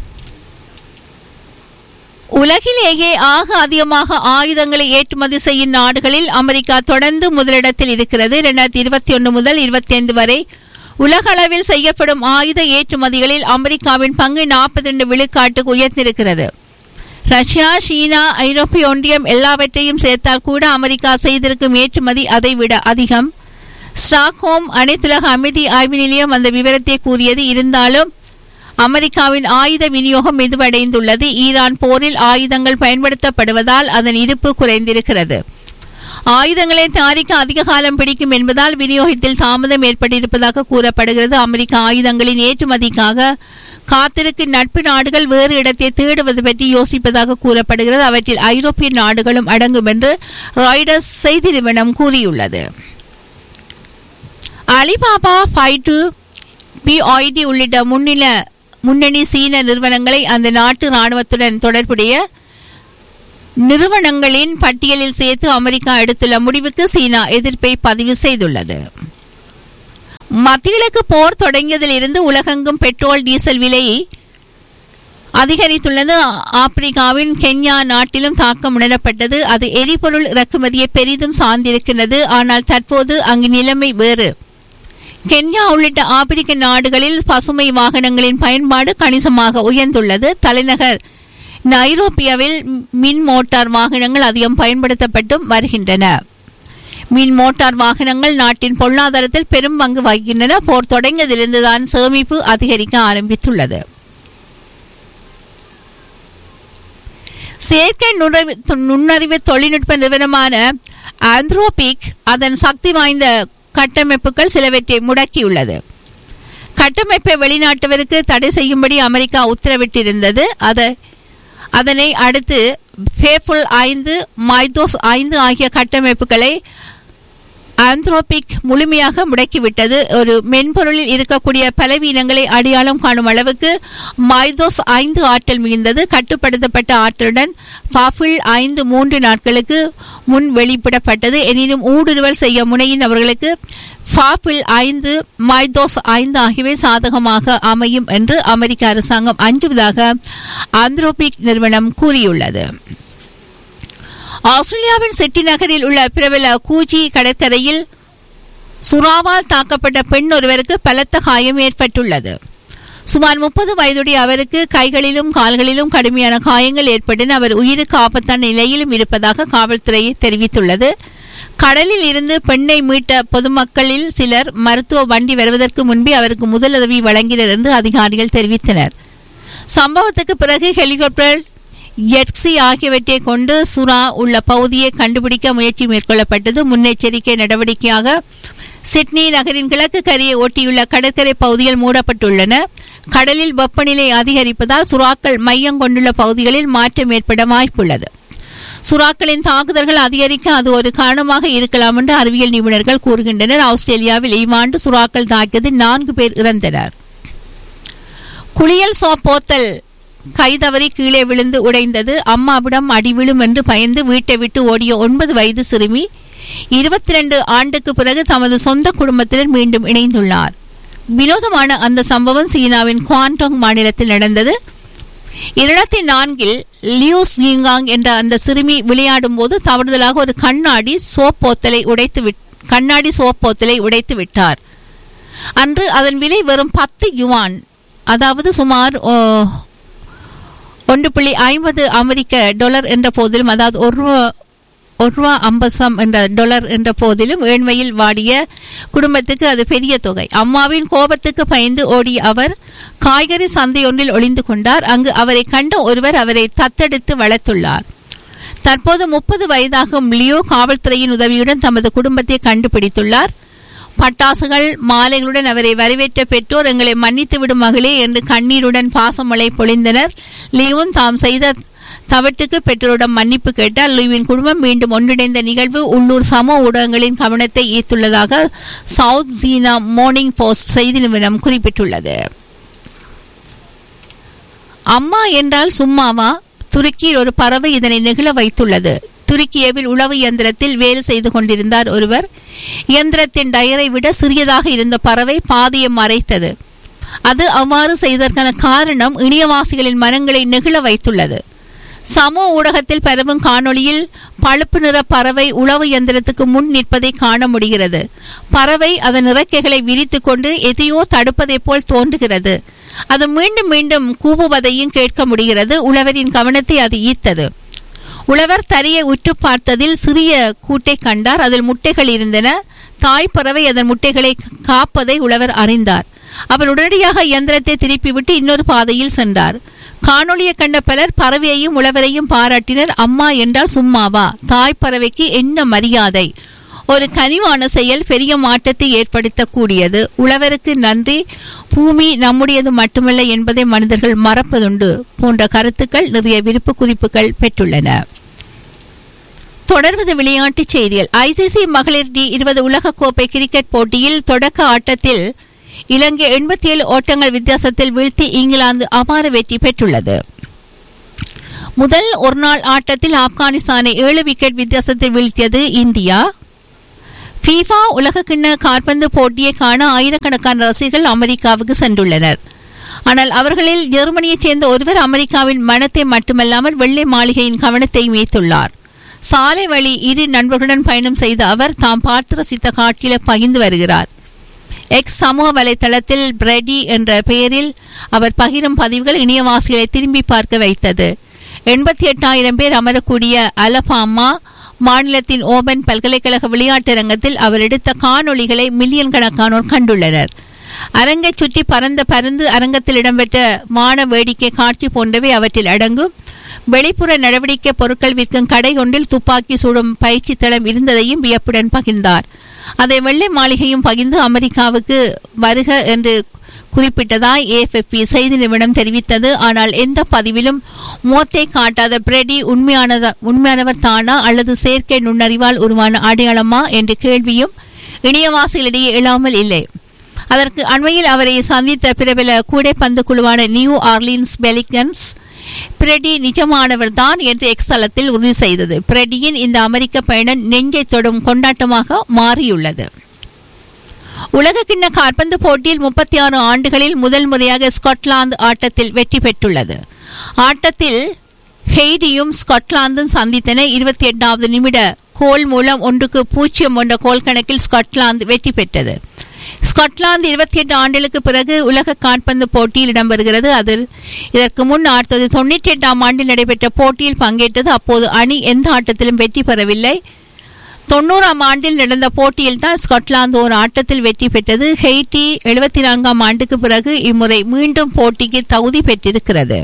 உலகிலேயே ஆக அதிகமாக ஆயுதங்களை ஏற்றுமதி செய்யும் நாடுகளில் அமெரிக்கா தொடர்ந்து முதலிடத்தில் இருக்கிறது இரண்டாயிரத்தி இருபத்தி ஒன்று முதல் இருபத்தி ஐந்து வரை உலக அளவில் செய்யப்படும் ஆயுத ஏற்றுமதிகளில் அமெரிக்காவின் பங்கு நாற்பத்தி ரெண்டு விழுக்காட்டுக்கு உயர்ந்திருக்கிறது ரஷ்யா சீனா ஐரோப்பிய ஒன்றியம் எல்லாவற்றையும் சேர்த்தால் கூட அமெரிக்கா செய்திருக்கும் ஏற்றுமதி அதைவிட அதிகம் ஸ்டாக்ஹோம் அனைத்துலக அமைதி ஆய்வு நிலையம் அந்த விவரத்தை கூறியது இருந்தாலும் அமெரிக்காவின் ஆயுத விநியோகம் மெதுவடைந்துள்ளது ஈரான் போரில் ஆயுதங்கள் பயன்படுத்தப்படுவதால் அதன் இருப்பு குறைந்திருக்கிறது ஆயுதங்களை தயாரிக்க அதிக காலம் பிடிக்கும் என்பதால் விநியோகத்தில் தாமதம் ஏற்பட்டிருப்பதாக கூறப்படுகிறது அமெரிக்க ஆயுதங்களின் ஏற்றுமதிக்காக காத்திருக்கும் நட்பு நாடுகள் வேறு இடத்தை தேடுவது பற்றி யோசிப்பதாக கூறப்படுகிறது அவற்றில் ஐரோப்பிய நாடுகளும் அடங்கும் என்று ராய்டர்ஸ் செய்தி நிறுவனம் கூறியுள்ளது அலிபாபா ஃபைட்டு பிஐடி உள்ளிட்ட முன்னில முன்னணி சீன நிறுவனங்களை அந்த நாட்டு இராணுவத்துடன் தொடர்புடைய நிறுவனங்களின் பட்டியலில் சேர்த்து அமெரிக்கா எடுத்துள்ள முடிவுக்கு சீனா எதிர்ப்பை பதிவு செய்துள்ளது மத்திய போர் தொடங்கியதில் இருந்து உலகெங்கும் பெட்ரோல் டீசல் விலை அதிகரித்துள்ளது ஆப்பிரிக்காவின் கென்யா நாட்டிலும் தாக்கம் உணரப்பட்டது அது எரிபொருள் இறக்குமதியை பெரிதும் சார்ந்திருக்கிறது ஆனால் தற்போது அங்கு நிலைமை வேறு கென்யா உள்ளிட்ட ஆப்பிரிக்க நாடுகளில் பசுமை வாகனங்களின் பயன்பாடு கணிசமாக உயர்ந்துள்ளது தலைநகர் நைரோப்பியாவில் மின் மோட்டார் வாகனங்கள் அதிகம் பயன்படுத்தப்பட்டும் வருகின்றன மின் மோட்டார் வாகனங்கள் நாட்டின் பொருளாதாரத்தில் பெரும் பங்கு வகிக்கின்றன போர் தொடங்கியதிலிருந்துதான் சேமிப்பு அதிகரிக்க ஆரம்பித்துள்ளது செயற்கை நுண்ணறிவு நுண்ணறிவு தொழில்நுட்ப நிறுவனமான ஆந்த்ரோபிக் அதன் சக்தி வாய்ந்த கட்டமைப்புகள் சிலவற்றை முடக்கியுள்ளது கட்டமைப்பை வெளிநாட்டவருக்கு தடை செய்யும்படி அமெரிக்கா உத்தரவிட்டிருந்தது அதை அதனை அடுத்து ஃபேஃபுல் ஐந்து மைதோஸ் ஐந்து ஆகிய கட்டமைப்புகளை ஆந்த்ரோபிக் முழுமையாக முடக்கிவிட்டது ஒரு மென்பொருளில் இருக்கக்கூடிய பலவீனங்களை அடையாளம் காணும் அளவுக்கு மைதோஸ் ஐந்து ஆற்றல் மிகுந்தது கட்டுப்படுத்தப்பட்ட ஆற்றலுடன் பாஃபில் ஐந்து மூன்று நாட்களுக்கு முன் வெளியிடப்பட்டது எனினும் ஊடுருவல் செய்ய முனையின் அவர்களுக்கு ஃபாபில் ஐந்து மைதோஸ் ஐந்து ஆகியவை சாதகமாக அமையும் என்று அமெரிக்க அரசாங்கம் அஞ்சுவதாக ஆந்த்ரோபிக் நிறுவனம் கூறியுள்ளது ஆஸ்திரேலியாவின் சிட்டி நகரில் உள்ள பிரபல கூஜி கடற்கரையில் சுறாவால் தாக்கப்பட்ட பெண் ஒருவருக்கு பலத்த காயம் ஏற்பட்டுள்ளது சுமார் முப்பது வயதுடைய அவருக்கு கைகளிலும் கால்களிலும் கடுமையான காயங்கள் ஏற்பட்டன அவர் உயிருக்கு ஆபத்தான நிலையிலும் இருப்பதாக காவல்துறை தெரிவித்துள்ளது கடலில் இருந்து பெண்ணை மீட்ட பொதுமக்களில் சிலர் மருத்துவ வண்டி வருவதற்கு முன்பே அவருக்கு முதலுதவி வழங்கினர் என்று அதிகாரிகள் தெரிவித்தனர் சம்பவத்துக்கு பிறகு ஹெலிகாப்டர் எட்ஸி ஆகியவற்றை கொண்டு சுறா உள்ள பகுதியை கண்டுபிடிக்க முயற்சி மேற்கொள்ளப்பட்டது முன்னெச்சரிக்கை நடவடிக்கையாக சிட்னி நகரின் கிழக்கு கரையை ஒட்டியுள்ள கடற்கரை பகுதிகள் மூடப்பட்டுள்ளன கடலில் வெப்பநிலை அதிகரிப்பதால் சுறாக்கள் மையம் கொண்டுள்ள பகுதிகளில் மாற்றம் ஏற்பட வாய்ப்புள்ளது சுறாக்களின் தாக்குதல்கள் அதிகரிக்க அது ஒரு காரணமாக இருக்கலாம் என்று அறிவியல் நிபுணர்கள் கூறுகின்றனர் ஆஸ்திரேலியாவில் இவ்வாண்டு சுறாக்கள் தாக்கியதில் நான்கு பேர் இறந்தனர் குளியல் சோப் போத்தல் கைதவறி கீழே விழுந்து உடைந்தது அம்மாவிடம் அடி விழும் என்று பயந்து வீட்டை விட்டு ஓடிய ஒன்பது வயது சிறுமி இருபத்தி ரெண்டு ஆண்டுக்கு பிறகு தமது சொந்த குடும்பத்தினர் மீண்டும் இணைந்துள்ளார் வினோதமான அந்த சம்பவம் சீனாவின் குவான்டாங் மாநிலத்தில் நடந்தது இரண்டாயிரத்தி நான்கில் லியூ ஜிங்காங் என்ற அந்த சிறுமி விளையாடும் போது தவறுதலாக ஒரு கண்ணாடி சோப் போத்தலை உடைத்து விட் கண்ணாடி சோப் போத்தலை உடைத்து விட்டார் அன்று அதன் விலை வெறும் பத்து யுவான் அதாவது சுமார் ஓ, ஒன்று புள்ளி ஐம்பது அமெரிக்க டாலர் என்ற போதிலும் அதாவது ஒரு ரூபா ஒரு ரூபா ஐம்பசம் என்ற டாலர் என்ற போதிலும் ஏழ்மையில் வாடிய குடும்பத்துக்கு அது பெரிய தொகை அம்மாவின் கோபத்துக்கு பயந்து ஓடிய அவர் காய்கறி சந்தை ஒன்றில் ஒளிந்து கொண்டார் அங்கு அவரை கண்ட ஒருவர் அவரை தத்தெடுத்து வளர்த்துள்ளார் தற்போது முப்பது வயதாகும் லியோ காவல்துறையின் உதவியுடன் தமது குடும்பத்தை கண்டுபிடித்துள்ளார் பட்டாசுகள் மாலைகளுடன் அவரை வரவேற்ற பெற்றோர் எங்களை மன்னித்து விடும் மகளே என்று கண்ணீருடன் பாசமழை பொழிந்தனர் லியோன் தாம் செய்த தவட்டுக்கு பெற்றோரிடம் மன்னிப்பு கேட்டார் லிவின் குடும்பம் மீண்டும் ஒன்றிணைந்த நிகழ்வு உள்ளூர் சமூக ஊடகங்களின் கவனத்தை ஈர்த்துள்ளதாக சவுத் சீனா மார்னிங் போஸ்ட் செய்தி நிறுவனம் குறிப்பிட்டுள்ளது அம்மா என்றால் சும்மாவா துருக்கியில் ஒரு பறவை இதனை நெகிழ வைத்துள்ளது துருக்கியவில் உளவு இயந்திரத்தில் வேலை செய்து கொண்டிருந்தார் ஒருவர் இயந்திரத்தின் டயரை விட சிறியதாக இருந்த பறவை பாதையை மறைத்தது அது அவ்வாறு செய்ததற்கான காரணம் இணையவாசிகளின் மனங்களை நெகிழ வைத்துள்ளது சமூக ஊடகத்தில் பரவும் காணொளியில் பழுப்பு நிற பறவை உளவு இயந்திரத்துக்கு முன் நிற்பதை காண முடிகிறது பறவை அதன் இறக்கைகளை விரித்துக் கொண்டு எதையோ தடுப்பதைப் போல் தோன்றுகிறது அது மீண்டும் மீண்டும் கூவுவதையும் கேட்க முடிகிறது உழவரின் கவனத்தை அது ஈர்த்தது உழவர் தரையை உற்று பார்த்ததில் சிறிய கூட்டை கண்டார் அதில் முட்டைகள் இருந்தன தாய் பறவை அதன் முட்டைகளை காப்பதை உழவர் அறிந்தார் அவர் உடனடியாக இயந்திரத்தை திருப்பிவிட்டு இன்னொரு பாதையில் சென்றார் காணொளியை கண்ட பலர் பறவையையும் உழவரையும் பாராட்டினர் அம்மா என்றால் சும்மாவா தாய் பறவைக்கு என்ன மரியாதை ஒரு கனிவான செயல் பெரிய மாற்றத்தை ஏற்படுத்தக்கூடியது உழவருக்கு நன்றி பூமி நம்முடையது மட்டுமல்ல என்பதை மனிதர்கள் மறப்பதுண்டு போன்ற கருத்துக்கள் நிறைய விருப்பு குறிப்புகள் பெற்றுள்ளன தொடர்வது விளையாட்டுச் செய்திகள் ஐசிசி மகளிர் டி இருபது உலகக்கோப்பை கிரிக்கெட் போட்டியில் தொடக்க ஆட்டத்தில் இலங்கை எண்பத்தி ஏழு ஓட்டங்கள் வித்தியாசத்தில் வீழ்த்தி இங்கிலாந்து அபார வெற்றி பெற்றுள்ளது முதல் ஒருநாள் ஆட்டத்தில் ஆப்கானிஸ்தானை ஏழு விக்கெட் வித்தியாசத்தில் வீழ்த்தியது இந்தியா ஃபீஃபா உலகக்கிண்ண காற்பந்து போட்டியை காண ஆயிரக்கணக்கான ரசிகர்கள் அமெரிக்காவுக்கு சென்றுள்ளனர் ஆனால் அவர்களில் ஜெர்மனியைச் சேர்ந்த ஒருவர் அமெரிக்காவின் மனத்தை மட்டுமல்லாமல் வெள்ளை மாளிகையின் கவனத்தை மீத்துள்ளார் சாலை வழி இரு நண்பர்களுடன் பயணம் செய்த அவர் தாம் பார்த்து ரசித்த காட்சியில பகிர்ந்து வருகிறார் எக்ஸ் சமூக வலைத்தளத்தில் பிரெடி என்ற பெயரில் அவர் பகிரும் பதிவுகள் இணையவாசிகளை திரும்பி பார்க்க வைத்தது எண்பத்தி எட்டாயிரம் பேர் அமரக்கூடிய அலபாமா மாநிலத்தின் ஓபன் பல்கலைக்கழக விளையாட்டரங்கத்தில் அவர் எடுத்த காணொளிகளை மில்லியன் கணக்கானோர் கண்டுள்ளனர் அரங்கை சுற்றி பறந்த பருந்து அரங்கத்தில் இடம்பெற்ற வான வேடிக்கை காட்சி போன்றவை அவற்றில் அடங்கும் வெளிப்புற நடவடிக்கை பொருட்கள் விற்கும் கடை ஒன்றில் துப்பாக்கி சுடும் பயிற்சி தளம் இருந்ததையும் வியப்புடன் பகிர்ந்தார் அதை வெள்ளை மாளிகையும் பகிர்ந்து அமெரிக்காவுக்கு வருக என்று குறிப்பிட்டதாய் ஏஎஃப்பி செய்தி நிறுவனம் தெரிவித்தது ஆனால் எந்த பதிவிலும் மோத்தை காட்டாத பிரெடி உண்மையானத உண்மையானவர் தானா அல்லது செயற்கை நுண்ணறிவால் உருவான அடையாளமா என்ற கேள்வியும் இணையவாசிகளிடையே எழாமல் இல்லை அதற்கு அண்மையில் அவரை சந்தித்த பிரபல கூடைப்பந்து குழுவான நியூ ஆர்லின்ஸ் பெலிகன்ஸ் பிரடி நிஜமானவர்தான் என்று எக்ஸ் தளத்தில் உறுதி செய்தது பிரடியின் இந்த அமெரிக்க பயணம் நெஞ்சை தொடும் கொண்டாட்டமாக மாறியுள்ளது உலகக்கிண்ண காற்பந்து போட்டியில் முப்பத்தி ஆறு ஆண்டுகளில் முதல் முறையாக ஸ்காட்லாந்து ஆட்டத்தில் வெற்றி பெற்றுள்ளது ஆட்டத்தில் ஹெய்டியும் ஸ்காட்லாந்தும் சந்தித்தன இருபத்தி எட்டாவது நிமிட கோல் மூலம் ஒன்றுக்கு பூஜ்ஜியம் என்ற கோல் கணக்கில் ஸ்காட்லாந்து வெற்றி பெற்றது ஸ்காட்லாந்து இருபத்தி எட்டு ஆண்டுகளுக்கு பிறகு உலக காற்பந்து போட்டியில் இடம்பெறுகிறது அதில் இதற்கு முன் ஆயிரத்தி தொண்ணூற்றி எட்டாம் ஆண்டில் நடைபெற்ற போட்டியில் பங்கேற்றது அப்போது அணி எந்த ஆட்டத்திலும் வெற்றி பெறவில்லை தொண்ணூறாம் ஆண்டில் நடந்த போட்டியில் தான் ஸ்காட்லாந்து ஒரு ஆட்டத்தில் வெற்றி பெற்றது ஹெய்டி எழுபத்தி நான்காம் ஆண்டுக்கு பிறகு இம்முறை மீண்டும் போட்டிக்கு தகுதி பெற்றிருக்கிறது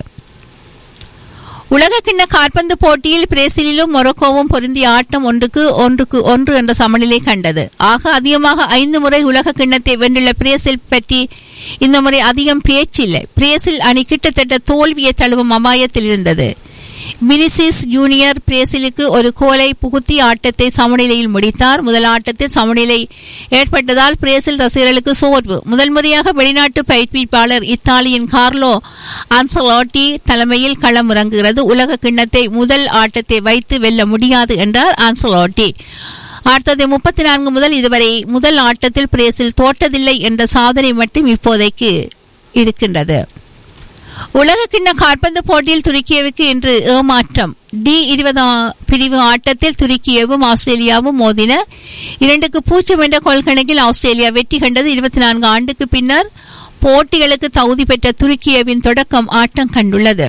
உலகக்கிண்ண காற்பந்து போட்டியில் பிரேசிலிலும் மொரோக்கோவும் பொருந்திய ஆட்டம் ஒன்றுக்கு ஒன்றுக்கு ஒன்று என்ற சமநிலை கண்டது ஆக அதிகமாக ஐந்து முறை உலக கிண்ணத்தை வென்றுள்ள பிரேசில் பற்றி இந்த முறை அதிகம் பேச்சில்லை பிரேசில் அணி கிட்டத்தட்ட தோல்வியை தழுவும் அபாயத்தில் இருந்தது வினிசிஸ் ஜூனியர் பிரேசிலுக்கு ஒரு கோலை புகுத்தி ஆட்டத்தை சமநிலையில் முடித்தார் முதல் ஆட்டத்தில் சமநிலை ஏற்பட்டதால் பிரேசில் ரசிகர்களுக்கு சோர்வு முதல் முறையாக வெளிநாட்டு பயிற்றுவிப்பாளர் இத்தாலியின் கார்லோ அன்சலாட்டி தலைமையில் களமிறங்குகிறது உலக கிண்ணத்தை முதல் ஆட்டத்தை வைத்து வெல்ல முடியாது என்றார் அன்சலாட்டி அடுத்தது முப்பத்தி நான்கு முதல் இதுவரை முதல் ஆட்டத்தில் பிரேசில் தோற்றதில்லை என்ற சாதனை மட்டும் இப்போதைக்கு இருக்கின்றது உலக கிண்ண காற்பந்து போட்டியில் துருக்கியவுக்கு இன்று ஏமாற்றம் டி இருபது பிரிவு ஆட்டத்தில் துருக்கியவும் ஆஸ்திரேலியாவும் மோதின இரண்டுக்கு பூஜ்ஜியம் என்ற கொள்கணக்கில் ஆஸ்திரேலியா வெற்றி கண்டது இருபத்தி நான்கு ஆண்டுக்கு பின்னர் போட்டிகளுக்கு தகுதி பெற்ற துருக்கியவின் தொடக்கம் ஆட்டம் கண்டுள்ளது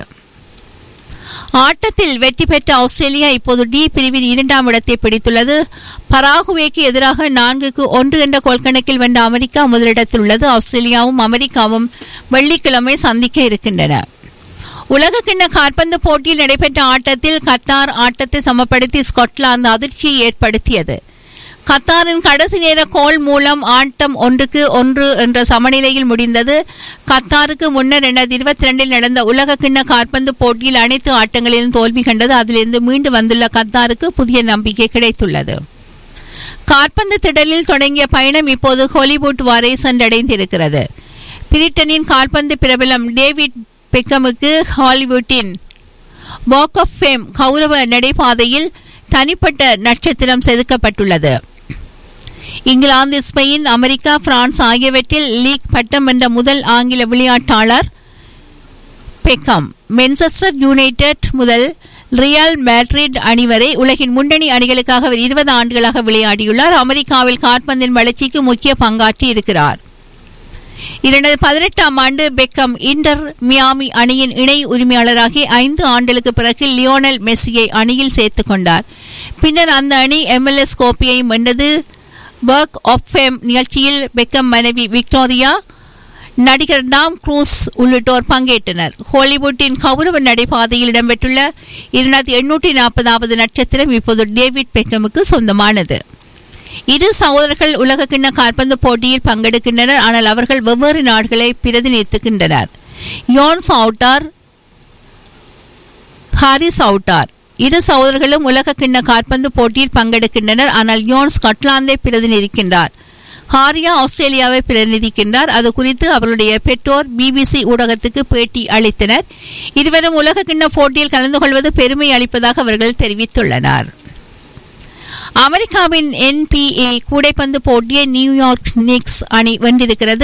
ஆட்டத்தில் வெற்றி பெற்ற ஆஸ்திரேலியா இப்போது டி பிரிவின் இரண்டாம் இடத்தை பிடித்துள்ளது பராகுவேக்கு எதிராக நான்குக்கு ஒன்று என்ற கோல்கணக்கில் வென்ற அமெரிக்கா முதலிடத்தில் உள்ளது ஆஸ்திரேலியாவும் அமெரிக்காவும் வெள்ளிக்கிழமை சந்திக்க இருக்கின்றன உலக கிண்ண காற்பந்து போட்டியில் நடைபெற்ற ஆட்டத்தில் கத்தார் ஆட்டத்தை சமப்படுத்தி ஸ்காட்லாந்து அதிர்ச்சியை ஏற்படுத்தியது கத்தாரின் கடைசி நேர கோல் மூலம் ஆட்டம் ஒன்றுக்கு ஒன்று என்ற சமநிலையில் முடிந்தது கத்தாருக்கு முன்னர் இரண்டாயிரத்தி இருபத்தி ரெண்டில் நடந்த உலக கிண்ண காற்பந்து போட்டியில் அனைத்து ஆட்டங்களிலும் தோல்வி கண்டது அதிலிருந்து மீண்டு வந்துள்ள கத்தாருக்கு புதிய நம்பிக்கை கிடைத்துள்ளது காற்பந்து திடலில் தொடங்கிய பயணம் இப்போது ஹாலிவுட் வரை சென்றடைந்திருக்கிறது பிரிட்டனின் கால்பந்து பிரபலம் டேவிட் பெக்கமுக்கு ஹாலிவுட்டின் வாக் ஆஃப் ஃபேம் கௌரவ நடைபாதையில் தனிப்பட்ட நட்சத்திரம் செதுக்கப்பட்டுள்ளது இங்கிலாந்து ஸ்பெயின் அமெரிக்கா பிரான்ஸ் ஆகியவற்றில் லீக் பட்டம் வென்ற முதல் ஆங்கில விளையாட்டாளர் பெக்கம் மென்செஸ்டர் யுனைடெட் முதல் ரியல் மேட்ரிட் அணி வரை உலகின் முன்னணி அணிகளுக்காக அவர் இருபது ஆண்டுகளாக விளையாடியுள்ளார் அமெரிக்காவில் காற்பந்தின் வளர்ச்சிக்கு முக்கிய பங்காற்றி இருக்கிறார் இரண்டாயிரத்தி பதினெட்டாம் ஆண்டு பெக்கம் இன்டர் மியாமி அணியின் இணை உரிமையாளராகி ஐந்து ஆண்டுகளுக்கு பிறகு லியோனல் மெஸ்ஸியை அணியில் சேர்த்துக் கொண்டார் பின்னர் அந்த அணி எம்எல்எஸ் கோப்பையையும் வென்றது ஒர்க் ஆஃப் ஃபேம் நிகழ்ச்சியில் பெக்கம் மனைவி விக்டோரியா நடிகர் டாம் க்ரூஸ் உள்ளிட்டோர் பங்கேற்றனர் ஹாலிவுட்டின் கௌரவ நடைபாதையில் இடம்பெற்றுள்ள இரண்டாயிரத்தி எண்ணூற்றி நாற்பதாவது நட்சத்திரம் இப்போது டேவிட் பெக்கமுக்கு சொந்தமானது இரு சகோதரர்கள் உலக கிண்ண கால்பந்து போட்டியில் பங்கெடுக்கின்றனர் ஆனால் அவர்கள் வெவ்வேறு நாடுகளை பிரதிநிதித்துகின்றனர் யோன் சவுட்டார் ஹாரிஸ் அவுட்டார் இரு சகோதரர்களும் உலக கிண்ண கால்பந்து போட்டியில் பங்கெடுக்கின்றனர் ஆனால் யோன் ஸ்காட்லாந்தை பிரதிநிதிக்கின்றார் ஹாரியா ஆஸ்திரேலியாவை பிரதிநிதிக்கின்றார் அது குறித்து அவருடைய பெற்றோர் பிபிசி ஊடகத்துக்கு பேட்டி அளித்தனர் இருவரும் உலக கிண்ண போட்டியில் கலந்து கொள்வது பெருமை அளிப்பதாக அவர்கள் தெரிவித்துள்ளனர் அமெரிக்காவின் என்பிஏ கூடைப்பந்து போட்டியை நியூயார்க் நிக்ஸ் அணி வென்றிருக்கிறது